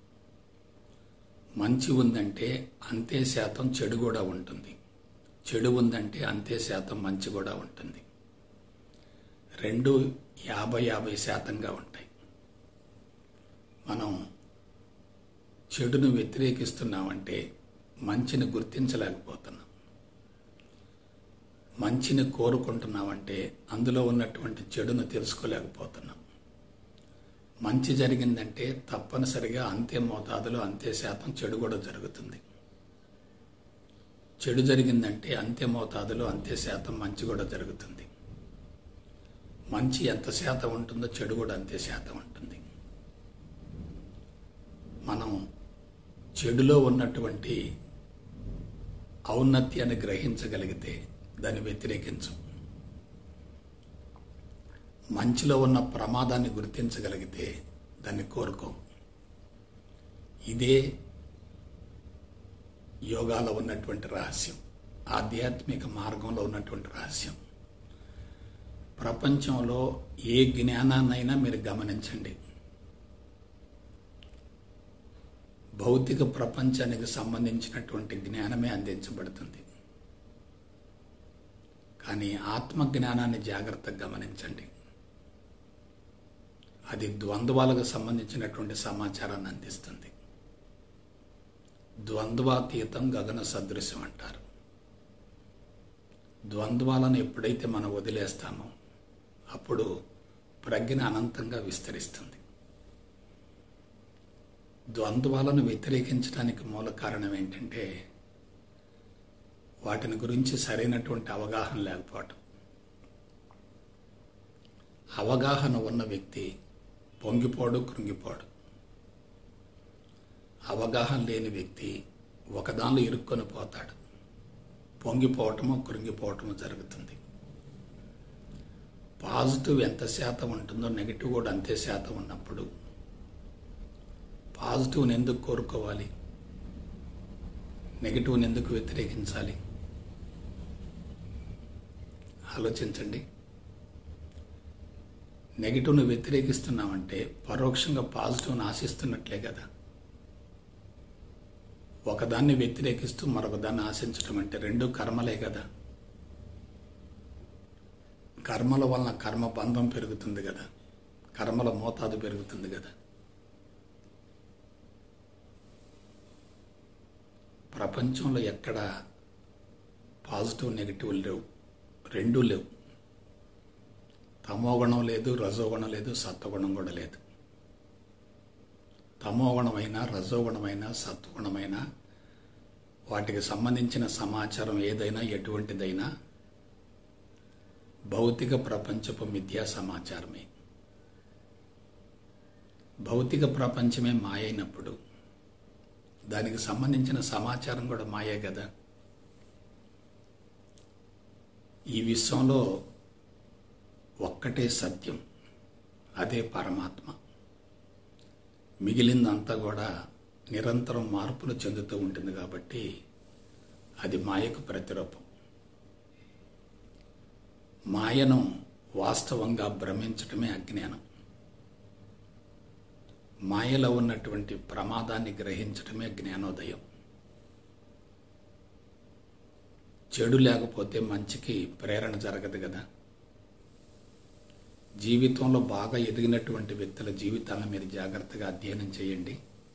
మంచి ఉందంటే అంతే శాతం చెడు కూడా ఉంటుంది చెడు ఉందంటే అంతే శాతం మంచి కూడా ఉంటుంది రెండు యాభై యాభై శాతంగా ఉంటాయి మనం చెడును వ్యతిరేకిస్తున్నామంటే మంచిని గుర్తించలేకపోతున్నాం మంచిని కోరుకుంటున్నామంటే అందులో ఉన్నటువంటి చెడును తెలుసుకోలేకపోతున్నాం మంచి జరిగిందంటే తప్పనిసరిగా అంతే మోతాదులో అంతే శాతం చెడు కూడా జరుగుతుంది చెడు జరిగిందంటే అంతే మోతాదులో అంతే శాతం మంచి కూడా జరుగుతుంది మంచి ఎంత శాతం ఉంటుందో చెడు కూడా అంతే శాతం ఉంటుంది మనం చెడులో ఉన్నటువంటి ఔన్నత్యాన్ని గ్రహించగలిగితే దాన్ని వ్యతిరేకించు మంచిలో ఉన్న ప్రమాదాన్ని గుర్తించగలిగితే దాన్ని కోరుకో ఇదే యోగాలో ఉన్నటువంటి రహస్యం ఆధ్యాత్మిక మార్గంలో ఉన్నటువంటి రహస్యం ప్రపంచంలో ఏ జ్ఞానాన్నైనా మీరు గమనించండి భౌతిక ప్రపంచానికి సంబంధించినటువంటి జ్ఞానమే అందించబడుతుంది కానీ ఆత్మ జ్ఞానాన్ని జాగ్రత్తగా గమనించండి అది ద్వంద్వాలకు సంబంధించినటువంటి సమాచారాన్ని అందిస్తుంది ద్వంద్వాతీతం గగన సదృశ్యం అంటారు ద్వంద్వాలను ఎప్పుడైతే మనం వదిలేస్తామో అప్పుడు ప్రజ్ఞ అనంతంగా విస్తరిస్తుంది ద్వంద్వాలను వ్యతిరేకించడానికి మూల కారణం ఏంటంటే వాటిని గురించి సరైనటువంటి అవగాహన లేకపోవటం అవగాహన ఉన్న వ్యక్తి పొంగిపోడు కృంగిపోడు అవగాహన లేని వ్యక్తి ఒకదానిలో ఇరుక్కొని పోతాడు పొంగిపోవటము కృంగిపోవటము జరుగుతుంది పాజిటివ్ ఎంత శాతం ఉంటుందో నెగిటివ్ కూడా అంతే శాతం ఉన్నప్పుడు పాజిటివ్ని ఎందుకు కోరుకోవాలి నెగిటివ్ని ఎందుకు వ్యతిరేకించాలి ఆలోచించండి నెగిటివ్ను వ్యతిరేకిస్తున్నామంటే పరోక్షంగా పాజిటివ్ని ఆశిస్తున్నట్లే కదా ఒకదాన్ని వ్యతిరేకిస్తూ మరొక దాన్ని ఆశించడం అంటే రెండు కర్మలే కదా కర్మల వలన కర్మ బంధం పెరుగుతుంది కదా కర్మల మోతాదు పెరుగుతుంది కదా ప్రపంచంలో ఎక్కడ పాజిటివ్ నెగిటివ్ లేవు రెండూ లేవు తమోగుణం లేదు రజోగుణం లేదు సత్వగుణం కూడా లేదు తమోగుణమైన రజోగుణమైన సత్వగుణమైన వాటికి సంబంధించిన సమాచారం ఏదైనా ఎటువంటిదైనా భౌతిక ప్రపంచపు మిథ్యా సమాచారమే భౌతిక ప్రపంచమే మాయైనప్పుడు దానికి సంబంధించిన సమాచారం కూడా మాయే కదా ఈ విశ్వంలో ఒక్కటే సత్యం అదే పరమాత్మ మిగిలిందంతా కూడా నిరంతరం మార్పులు చెందుతూ ఉంటుంది కాబట్టి అది మాయకు ప్రతిరూపం మాయను వాస్తవంగా భ్రమించటమే అజ్ఞానం మాయలో ఉన్నటువంటి ప్రమాదాన్ని గ్రహించటమే జ్ఞానోదయం చెడు లేకపోతే మంచికి ప్రేరణ జరగదు కదా జీవితంలో బాగా ఎదిగినటువంటి వ్యక్తుల జీవితాలను మీరు జాగ్రత్తగా అధ్యయనం చేయండి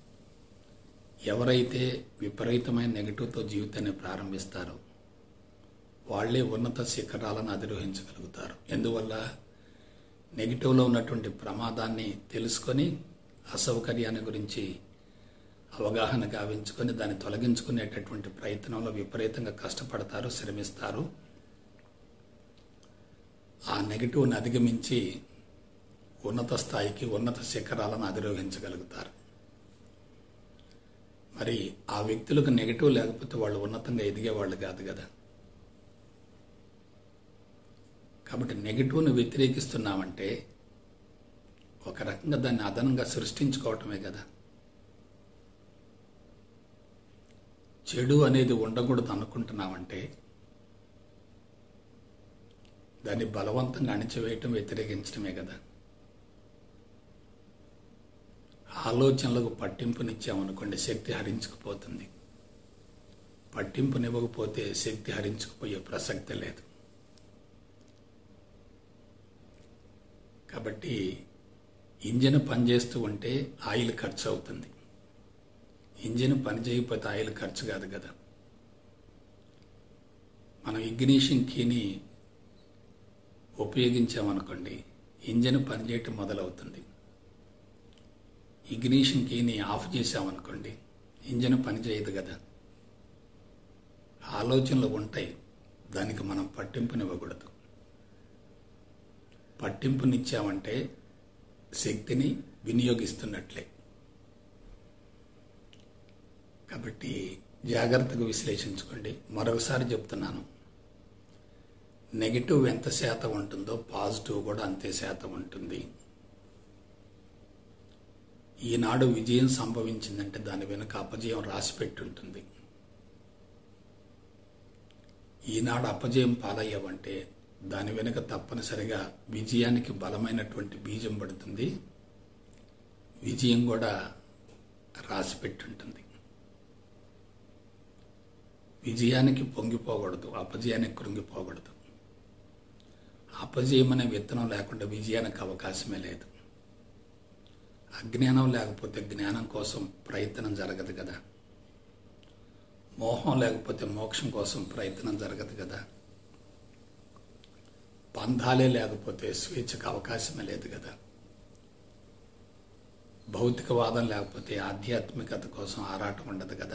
ఎవరైతే విపరీతమైన నెగిటివ్తో జీవితాన్ని ప్రారంభిస్తారో వాళ్లే ఉన్నత శిఖరాలను అధిరోహించగలుగుతారు ఎందువల్ల నెగిటివ్లో ఉన్నటువంటి ప్రమాదాన్ని తెలుసుకొని అసౌకర్యాన్ని గురించి అవగాహన గావించుకొని దాన్ని తొలగించుకునేటటువంటి ప్రయత్నంలో విపరీతంగా కష్టపడతారు శ్రమిస్తారు ఆ నెగిటివ్ని అధిగమించి ఉన్నత స్థాయికి ఉన్నత శిఖరాలను అధిరోహించగలుగుతారు మరి ఆ వ్యక్తులకు నెగిటివ్ లేకపోతే వాళ్ళు ఉన్నతంగా ఎదిగేవాళ్ళు కాదు కదా కాబట్టి నెగిటివ్ను వ్యతిరేకిస్తున్నామంటే ఒక రకంగా దాన్ని అదనంగా సృష్టించుకోవటమే కదా చెడు అనేది ఉండకూడదు అనుకుంటున్నామంటే దాన్ని బలవంతంగా అణిచివేయటం వ్యతిరేకించడమే కదా ఆలోచనలకు పట్టింపునిచ్చామనుకోండి శక్తి హరించుకుపోతుంది పట్టింపునివ్వకపోతే శక్తి హరించుకుపోయే ప్రసక్తి లేదు కాబట్టి ఇంజిన్ పనిచేస్తూ ఉంటే ఆయిల్ ఖర్చు అవుతుంది ఇంజిన్ పని చేయకపోతే ఆయిల్ ఖర్చు కాదు కదా మనం ఇగ్నిషన్ కీని ఉపయోగించామనుకోండి ఇంజిన్ పనిచేయటం మొదలవుతుంది ఇగ్నిషన్ కీని ఆఫ్ చేసామనుకోండి ఇంజిన్ పనిచేయదు కదా ఆలోచనలు ఉంటాయి దానికి మనం పట్టింపునివ్వకూడదు పట్టింపునిచ్చామంటే శక్తిని వినియోగిస్తున్నట్లే కాబట్టి జాగ్రత్తగా విశ్లేషించుకోండి మరొకసారి చెప్తున్నాను నెగిటివ్ ఎంత శాతం ఉంటుందో పాజిటివ్ కూడా అంతే శాతం ఉంటుంది ఈనాడు విజయం సంభవించిందంటే దాని వెనుక అపజయం రాసిపెట్టి ఉంటుంది ఈనాడు అపజయం పాలయ్యావంటే దాని వెనుక తప్పనిసరిగా విజయానికి బలమైనటువంటి బీజం పడుతుంది విజయం కూడా రాసి పెట్టుంటుంది విజయానికి పొంగిపోకూడదు అపజయానికి కృంగిపోకూడదు అపజయం అనే విత్తనం లేకుండా విజయానికి అవకాశమే లేదు అజ్ఞానం లేకపోతే జ్ఞానం కోసం ప్రయత్నం జరగదు కదా మోహం లేకపోతే మోక్షం కోసం ప్రయత్నం జరగదు కదా బంధాలే లేకపోతే స్వేచ్ఛకు అవకాశమే లేదు కదా భౌతికవాదం లేకపోతే ఆధ్యాత్మికత కోసం ఆరాటం ఉండదు కదా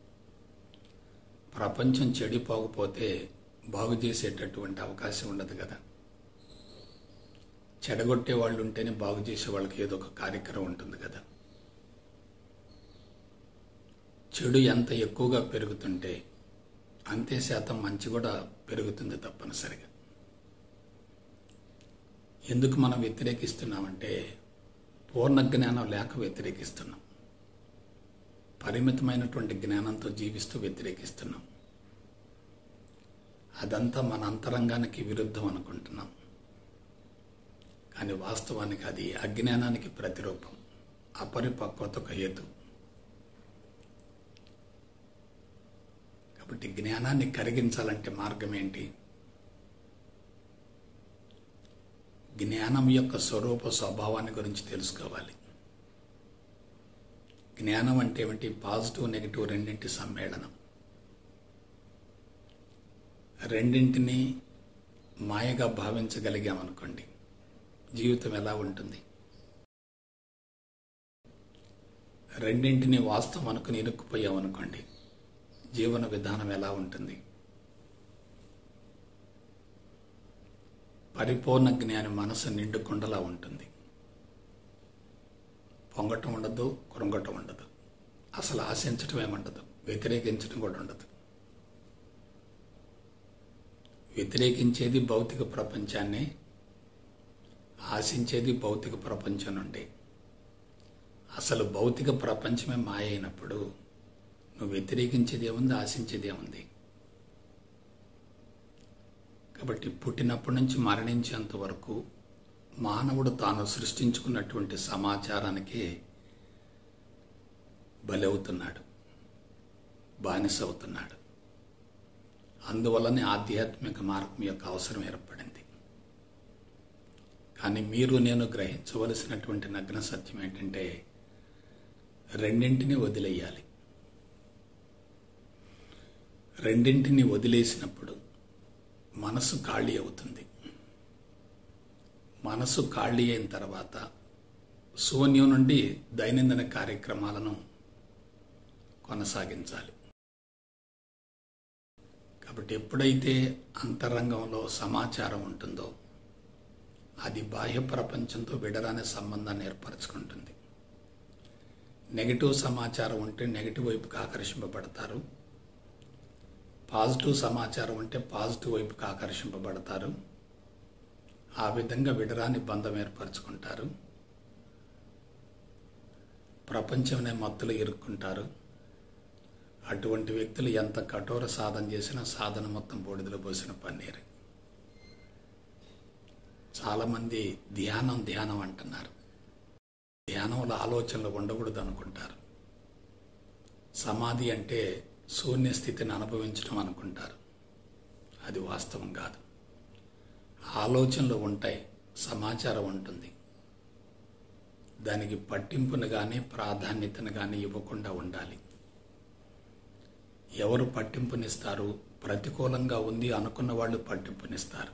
ప్రపంచం చెడిపోకపోతే బాగు చేసేటటువంటి అవకాశం ఉండదు కదా చెడగొట్టే వాళ్ళు ఉంటేనే బాగు చేసే వాళ్ళకి ఏదో ఒక కార్యక్రమం ఉంటుంది కదా చెడు ఎంత ఎక్కువగా పెరుగుతుంటే అంతే శాతం మంచి కూడా పెరుగుతుంది తప్పనిసరిగా ఎందుకు మనం వ్యతిరేకిస్తున్నామంటే పూర్ణ జ్ఞానం లేక వ్యతిరేకిస్తున్నాం పరిమితమైనటువంటి జ్ఞానంతో జీవిస్తూ వ్యతిరేకిస్తున్నాం అదంతా మన అంతరంగానికి విరుద్ధం అనుకుంటున్నాం కానీ వాస్తవానికి అది అజ్ఞానానికి ప్రతిరూపం అపరిపక్వతకు హేతు కాబట్టి జ్ఞానాన్ని కరిగించాలంటే మార్గం ఏంటి జ్ఞానం యొక్క స్వరూప స్వభావాన్ని గురించి తెలుసుకోవాలి జ్ఞానం అంటే ఏమిటి పాజిటివ్ నెగిటివ్ రెండింటి సమ్మేళనం రెండింటిని మాయగా భావించగలిగామనుకోండి జీవితం ఎలా ఉంటుంది రెండింటిని వాస్తవం అనుకుని ఇరుక్కుపోయామనుకోండి జీవన విధానం ఎలా ఉంటుంది పరిపూర్ణ జ్ఞాని మనసు నిండుకుండలా ఉంటుంది పొంగటం ఉండదు కృంగటం ఉండదు అసలు ఆశించటం ఏముండదు వ్యతిరేకించడం కూడా ఉండదు వ్యతిరేకించేది భౌతిక ప్రపంచాన్ని ఆశించేది భౌతిక ప్రపంచం నుండి అసలు భౌతిక ప్రపంచమే మాయ అయినప్పుడు నువ్వు వ్యతిరేకించేది ఏముంది ఆశించేది ఏముంది కాబట్టి పుట్టినప్పటి నుంచి మరణించేంత వరకు మానవుడు తాను సృష్టించుకున్నటువంటి సమాచారానికి బలవుతున్నాడు బానిస అవుతున్నాడు అందువల్లనే ఆధ్యాత్మిక మార్గం యొక్క అవసరం ఏర్పడింది కానీ మీరు నేను గ్రహించవలసినటువంటి నగ్న సత్యం ఏంటంటే రెండింటిని వదిలేయాలి రెండింటిని వదిలేసినప్పుడు మనసు ఖాళీ అవుతుంది మనసు ఖాళీ అయిన తర్వాత శూన్యం నుండి దైనందిన కార్యక్రమాలను కొనసాగించాలి కాబట్టి ఎప్పుడైతే అంతరంగంలో సమాచారం ఉంటుందో అది బాహ్య ప్రపంచంతో విడరాని సంబంధాన్ని ఏర్పరచుకుంటుంది నెగిటివ్ సమాచారం ఉంటే నెగిటివ్ వైపుకి ఆకర్షింపబడతారు పాజిటివ్ సమాచారం ఉంటే పాజిటివ్ వైపుకి ఆకర్షింపబడతారు ఆ విధంగా విడరాని బంధం ఏర్పరచుకుంటారు ప్రపంచంనే మత్తులు ఇరుక్కుంటారు అటువంటి వ్యక్తులు ఎంత కఠోర సాధన చేసినా సాధన మొత్తం బూడిదలో పోసిన పన్నీరు చాలామంది ధ్యానం ధ్యానం అంటున్నారు ధ్యానంలో ఆలోచనలు ఉండకూడదు అనుకుంటారు సమాధి అంటే శూన్య స్థితిని అనుభవించడం అనుకుంటారు అది వాస్తవం కాదు ఆలోచనలు ఉంటాయి సమాచారం ఉంటుంది దానికి పట్టింపును కానీ ప్రాధాన్యతను కానీ ఇవ్వకుండా ఉండాలి ఎవరు పట్టింపునిస్తారు ప్రతికూలంగా ఉంది అనుకున్న వాళ్ళు పట్టింపునిస్తారు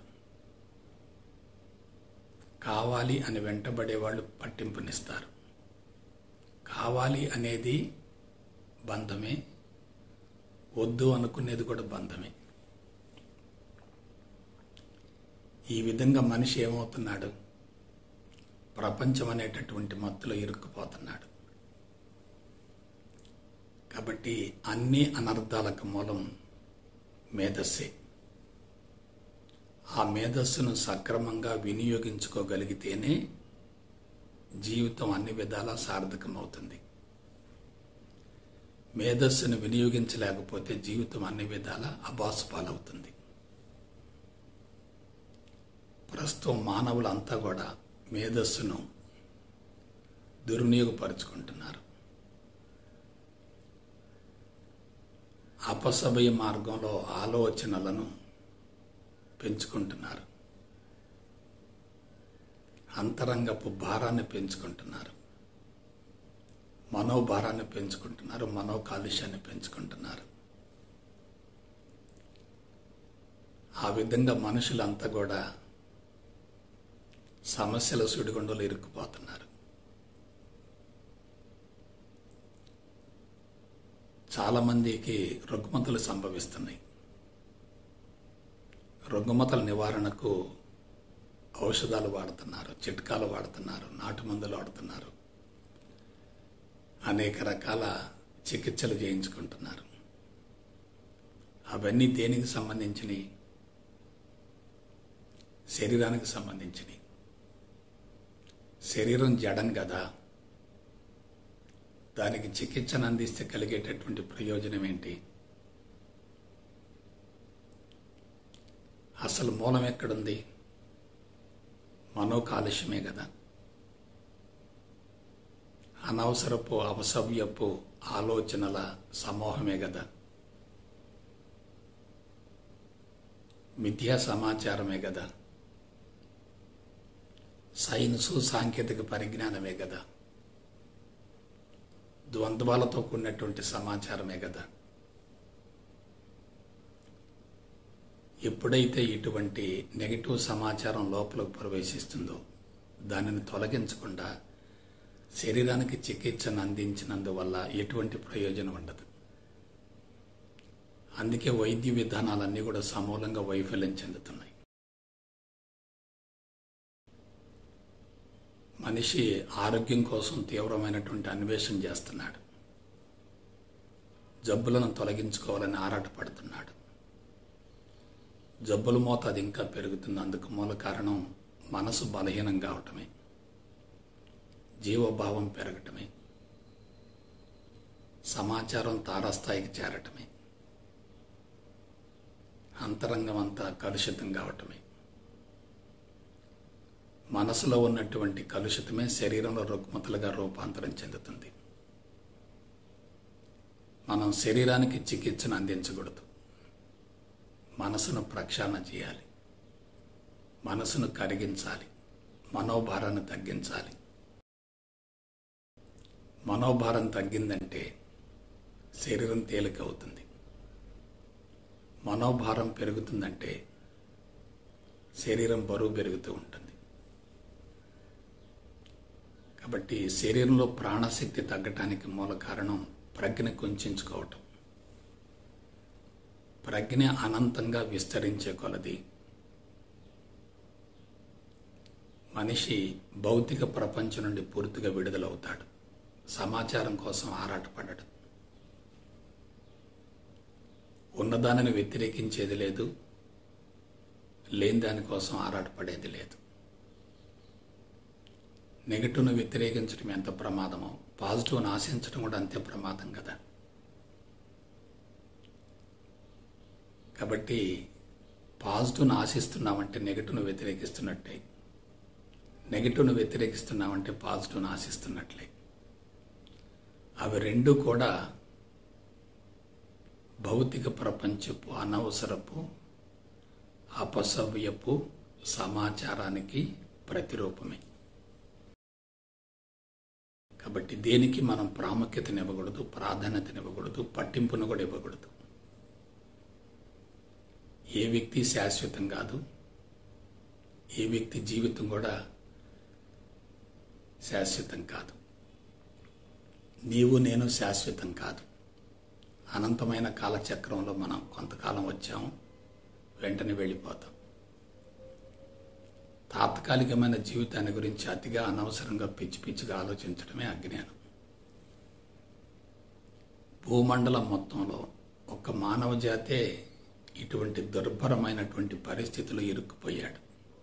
కావాలి అని వెంటబడే వాళ్ళు పట్టింపునిస్తారు కావాలి అనేది బంధమే వద్దు అనుకునేది కూడా బంధమే ఈ విధంగా మనిషి ఏమవుతున్నాడు ప్రపంచం అనేటటువంటి మత్తులో ఇరుక్కుపోతున్నాడు కాబట్టి అన్ని అనర్థాలకు మూలం మేధస్సే ఆ మేధస్సును సక్రమంగా వినియోగించుకోగలిగితేనే జీవితం అన్ని విధాలా సార్థకమవుతుంది మేధస్సును వినియోగించలేకపోతే జీవితం అన్ని విధాల అబాసుపాలవుతుంది ప్రస్తుతం మానవులంతా కూడా మేధస్సును దుర్వినియోగపరుచుకుంటున్నారు అపసభ్య మార్గంలో ఆలోచనలను పెంచుకుంటున్నారు అంతరంగపు భారాన్ని పెంచుకుంటున్నారు మనోభారాన్ని పెంచుకుంటున్నారు మనో కాలుష్యాన్ని పెంచుకుంటున్నారు ఆ విధంగా మనుషులంతా కూడా సమస్యల సుడిగుండలు ఇరుక్కుపోతున్నారు చాలామందికి రుగ్మతలు సంభవిస్తున్నాయి రుగ్మతల నివారణకు ఔషధాలు వాడుతున్నారు చిట్కాలు వాడుతున్నారు నాటు మందులు వాడుతున్నారు అనేక రకాల చికిత్సలు చేయించుకుంటున్నారు అవన్నీ దేనికి సంబంధించినవి శరీరానికి సంబంధించినవి శరీరం జడం కదా దానికి చికిత్సను అందిస్తే కలిగేటటువంటి ప్రయోజనం ఏంటి అసలు మూలం ఎక్కడుంది మనో కాలుష్యమే కదా అనవసరపు అవసవ్యపు ఆలోచనల సమూహమే కదా మిథ్యా సమాచారమే కదా సైన్సు సాంకేతిక పరిజ్ఞానమే కదా ద్వంద్వాలతో కూడినటువంటి సమాచారమే కదా ఎప్పుడైతే ఇటువంటి నెగిటివ్ సమాచారం లోపలికి ప్రవేశిస్తుందో దానిని తొలగించకుండా శరీరానికి చికిత్సను అందించినందువల్ల ఎటువంటి ప్రయోజనం ఉండదు అందుకే వైద్య విధానాలన్నీ కూడా సమూలంగా వైఫల్యం చెందుతున్నాయి మనిషి ఆరోగ్యం కోసం తీవ్రమైనటువంటి అన్వేషణ చేస్తున్నాడు జబ్బులను తొలగించుకోవాలని ఆరాటపడుతున్నాడు జబ్బుల మోత అది ఇంకా పెరుగుతుంది అందుకు మూల కారణం మనసు బలహీనం కావటమే జీవభావం పెరగటమే సమాచారం తారాస్థాయికి చేరటమే అంతరంగం అంతా కలుషితం కావటమే మనసులో ఉన్నటువంటి కలుషితమే శరీరంలో రుగ్మతలుగా రూపాంతరం చెందుతుంది మనం శరీరానికి చికిత్సను అందించకూడదు మనసును ప్రక్షాళన చేయాలి మనసును కరిగించాలి మనోభారాన్ని తగ్గించాలి మనోభారం తగ్గిందంటే శరీరం తేలిక అవుతుంది మనోభారం పెరుగుతుందంటే శరీరం బరువు పెరుగుతూ ఉంటుంది కాబట్టి శరీరంలో ప్రాణశక్తి తగ్గటానికి మూల కారణం ప్రజ్ఞ కుంచుకోవటం ప్రజ్ఞ అనంతంగా విస్తరించే కొలది మనిషి భౌతిక ప్రపంచం నుండి పూర్తిగా విడుదలవుతాడు సమాచారం కోసం ఆరాటపడడు ఉన్నదానిని వ్యతిరేకించేది లేదు లేని దానికోసం ఆరాటపడేది లేదు నెగటివ్ను వ్యతిరేకించడం ఎంత ప్రమాదమో పాజిటివ్ను ఆశించడం కూడా అంతే ప్రమాదం కదా కాబట్టి పాజిటివ్ను ఆశిస్తున్నామంటే నెగటివ్ను వ్యతిరేకిస్తున్నట్టే నెగటివ్ను వ్యతిరేకిస్తున్నామంటే పాజిటివ్ను ఆశిస్తున్నట్లే అవి రెండు కూడా భౌతిక ప్రపంచపు అనవసరపు అపసవ్యపు సమాచారానికి ప్రతిరూపమే కాబట్టి దేనికి మనం ప్రాముఖ్యతనివ్వకూడదు ప్రాధాన్యతనివ్వకూడదు పట్టింపును కూడా ఇవ్వకూడదు ఏ వ్యక్తి శాశ్వతం కాదు ఏ వ్యక్తి జీవితం కూడా శాశ్వతం కాదు నీవు నేను శాశ్వతం కాదు అనంతమైన కాలచక్రంలో మనం కొంతకాలం వచ్చాము వెంటనే వెళ్ళిపోతాం తాత్కాలికమైన జీవితాన్ని గురించి అతిగా అనవసరంగా పిచ్చి పిచ్చిగా ఆలోచించడమే అజ్ఞానం భూమండలం మొత్తంలో ఒక మానవ జాతే ఇటువంటి దుర్భరమైనటువంటి పరిస్థితులు ఇరుక్కుపోయాడు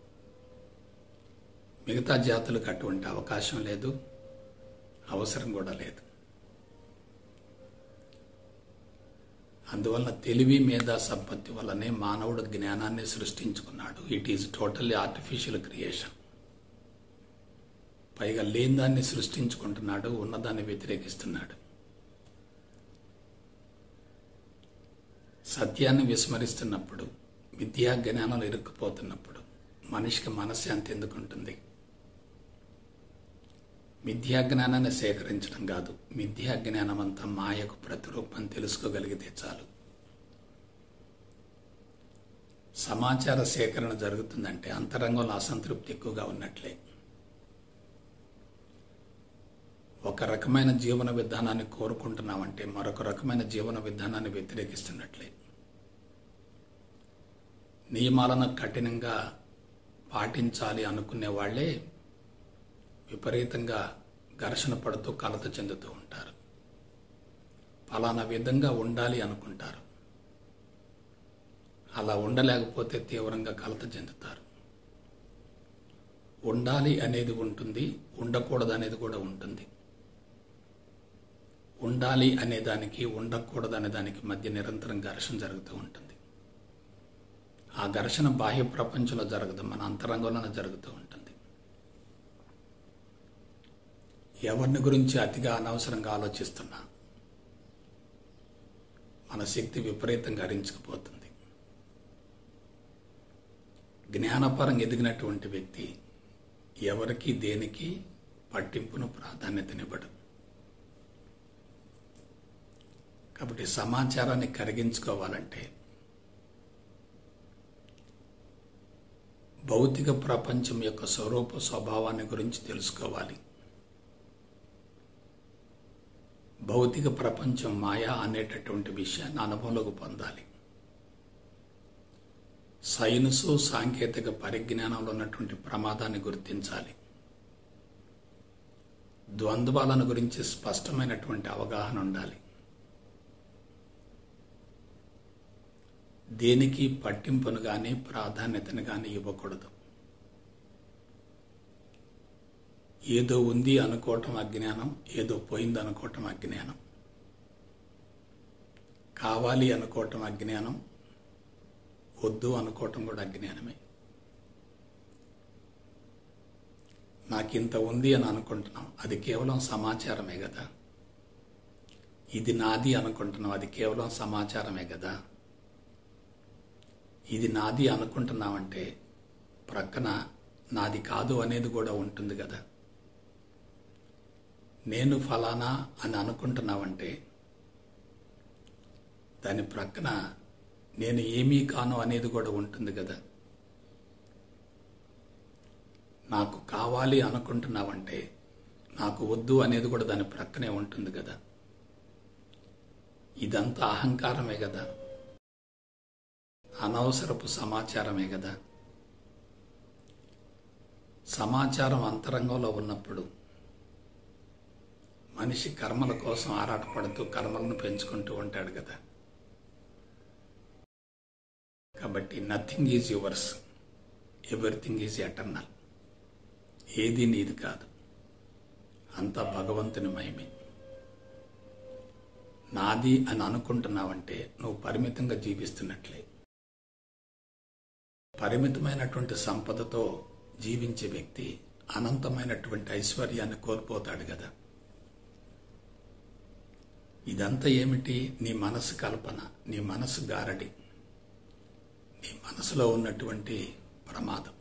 మిగతా జాతులకు అటువంటి అవకాశం లేదు అవసరం కూడా లేదు అందువలన తెలివి మేధా సంపత్తి వల్లనే మానవుడు జ్ఞానాన్ని సృష్టించుకున్నాడు it is totally artificial creation పైగా లేని దాన్ని సృష్టించుకుంటున్నాడు ఉన్నదాన్ని వ్యతిరేకిస్తున్నాడు సత్యాన్ని విస్మరిస్తున్నప్పుడు విద్యా జ్ఞానాలు ఇరుక్కుపోతున్నప్పుడు మనిషికి మనశ్శాంతి ఎందుకుంటుంది మిథ్యా జ్ఞానాన్ని సేకరించడం కాదు మిథ్యా జ్ఞానం అంతా మాయకు ప్రతిరూపం తెలుసుకోగలిగితే చాలు సమాచార సేకరణ జరుగుతుందంటే అంతరంగంలో అసంతృప్తి ఎక్కువగా ఉన్నట్లే ఒక రకమైన జీవన విధానాన్ని కోరుకుంటున్నామంటే మరొక రకమైన జీవన విధానాన్ని వ్యతిరేకిస్తున్నట్లే నియమాలను కఠినంగా పాటించాలి అనుకునే వాళ్ళే విపరీతంగా ఘర్షణ పడుతూ కలత చెందుతూ ఉంటారు ఫలానా విధంగా ఉండాలి అనుకుంటారు అలా ఉండలేకపోతే తీవ్రంగా కలత చెందుతారు ఉండాలి అనేది ఉంటుంది ఉండకూడదు అనేది కూడా ఉంటుంది ఉండాలి అనే దానికి ఉండకూడదు అనే దానికి మధ్య నిరంతరం ఘర్షణ జరుగుతూ ఉంటుంది ఆ ఘర్షణ బాహ్య ప్రపంచంలో జరగదు మన అంతరంగంలోనే జరుగుతూ ఉంటుంది ఎవరిని గురించి అతిగా అనవసరంగా ఆలోచిస్తున్నా మన శక్తి విపరీతంగా హరించుకుపోతుంది జ్ఞానపరంగా ఎదిగినటువంటి వ్యక్తి ఎవరికి దేనికి పట్టింపును ప్రాధాన్యతనివ్వడు కాబట్టి సమాచారాన్ని కరిగించుకోవాలంటే భౌతిక ప్రపంచం యొక్క స్వరూప స్వభావాన్ని గురించి తెలుసుకోవాలి భౌతిక ప్రపంచం మాయా అనేటటువంటి విషయాన్ని అనుభవంలోకి పొందాలి సైన్సు సాంకేతిక పరిజ్ఞానంలో ఉన్నటువంటి ప్రమాదాన్ని గుర్తించాలి ద్వంద్వాలను గురించి స్పష్టమైనటువంటి అవగాహన ఉండాలి దేనికి పట్టింపును కానీ ప్రాధాన్యతను కానీ ఇవ్వకూడదు ఏదో ఉంది అనుకోవటం అజ్ఞానం ఏదో పోయింది అనుకోవటం అజ్ఞానం కావాలి అనుకోవటం అజ్ఞానం వద్దు అనుకోవటం కూడా అజ్ఞానమే నాకింత ఉంది అని అనుకుంటున్నాం అది కేవలం సమాచారమే కదా ఇది నాది అనుకుంటున్నాం అది కేవలం సమాచారమే కదా ఇది నాది అనుకుంటున్నామంటే ప్రక్కన నాది కాదు అనేది కూడా ఉంటుంది కదా నేను ఫలానా అని అనుకుంటున్నావంటే దాని ప్రక్కన నేను ఏమీ కాను అనేది కూడా ఉంటుంది కదా నాకు కావాలి అనుకుంటున్నావంటే నాకు వద్దు అనేది కూడా దాని ప్రక్కనే ఉంటుంది కదా ఇదంతా అహంకారమే కదా అనవసరపు సమాచారమే కదా సమాచారం అంతరంగంలో ఉన్నప్పుడు మనిషి కర్మల కోసం ఆరాటపడుతూ కర్మలను పెంచుకుంటూ ఉంటాడు కదా కాబట్టి nothing is yours everything is eternal ఏది నీది కాదు అంతా భగవంతుని మహిమే నాది అని అనుకుంటున్నావంటే నువ్వు పరిమితంగా జీవిస్తున్నట్లే పరిమితమైనటువంటి సంపదతో జీవించే వ్యక్తి అనంతమైనటువంటి ఐశ్వర్యాన్ని కోల్పోతాడు కదా ఇదంతా ఏమిటి నీ మనసు కల్పన నీ మనసు గారడి నీ మనసులో ఉన్నటువంటి ప్రమాదం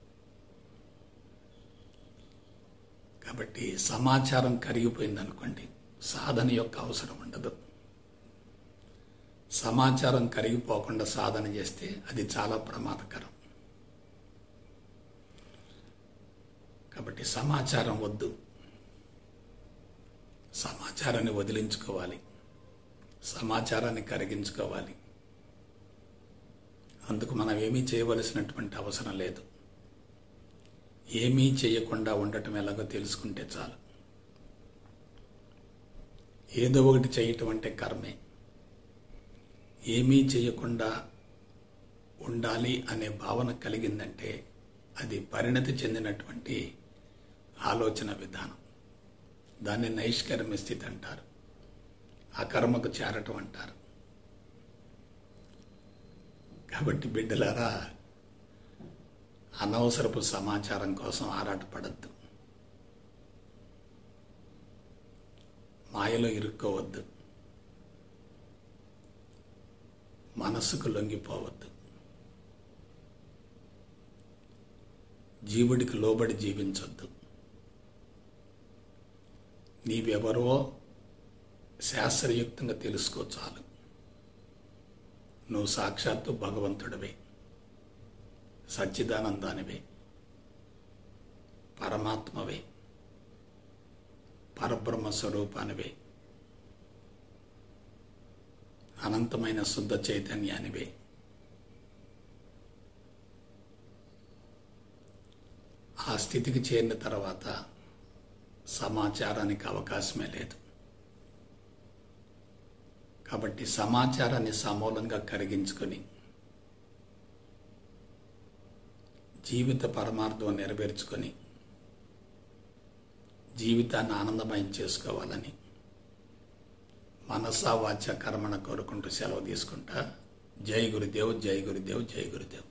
కాబట్టి సమాచారం కరిగిపోయింది అనుకోండి సాధన యొక్క అవసరం ఉండదు సమాచారం కరిగిపోకుండా సాధన చేస్తే అది చాలా ప్రమాదకరం కాబట్టి సమాచారం వద్దు సమాచారాన్ని వదిలించుకోవాలి సమాచారాన్ని కరిగించుకోవాలి అందుకు మనం ఏమీ చేయవలసినటువంటి అవసరం లేదు ఏమీ చేయకుండా ఉండటం ఎలాగో తెలుసుకుంటే చాలు ఏదో ఒకటి చేయటం అంటే కర్మే ఏమీ చేయకుండా ఉండాలి అనే భావన కలిగిందంటే అది పరిణతి చెందినటువంటి ఆలోచన విధానం దాన్ని నైష్కర్మ్య స్థితి అంటారు అకర్మకు చేరటం అంటారు కాబట్టి బిడ్డలారా అనవసరపు సమాచారం కోసం ఆరాటపడద్దు మాయలో ఇరుక్కోవద్దు మనస్సుకు లొంగిపోవద్దు జీవుడికి లోబడి జీవించొద్దు నీవెవరో శాస్త్రయుక్తంగా తెలుసుకో చాలు నువ్వు సాక్షాత్తు భగవంతుడివే సచ్చిదానందానివే పరమాత్మవే పరబ్రహ్మ స్వరూపానివే అనంతమైన శుద్ధ చైతన్యానివే ఆ స్థితికి చేరిన తర్వాత సమాచారానికి అవకాశమే లేదు కాబట్టి సమాచారాన్ని సమూలంగా కరిగించుకొని జీవిత పరమార్థం నెరవేర్చుకొని జీవితాన్ని ఆనందమయం చేసుకోవాలని మనసా వాచ కర్మణ కోరుకుంటూ సెలవు తీసుకుంటా జై గురుదేవ్ జై గురుదేవ్ జై గురుదేవ్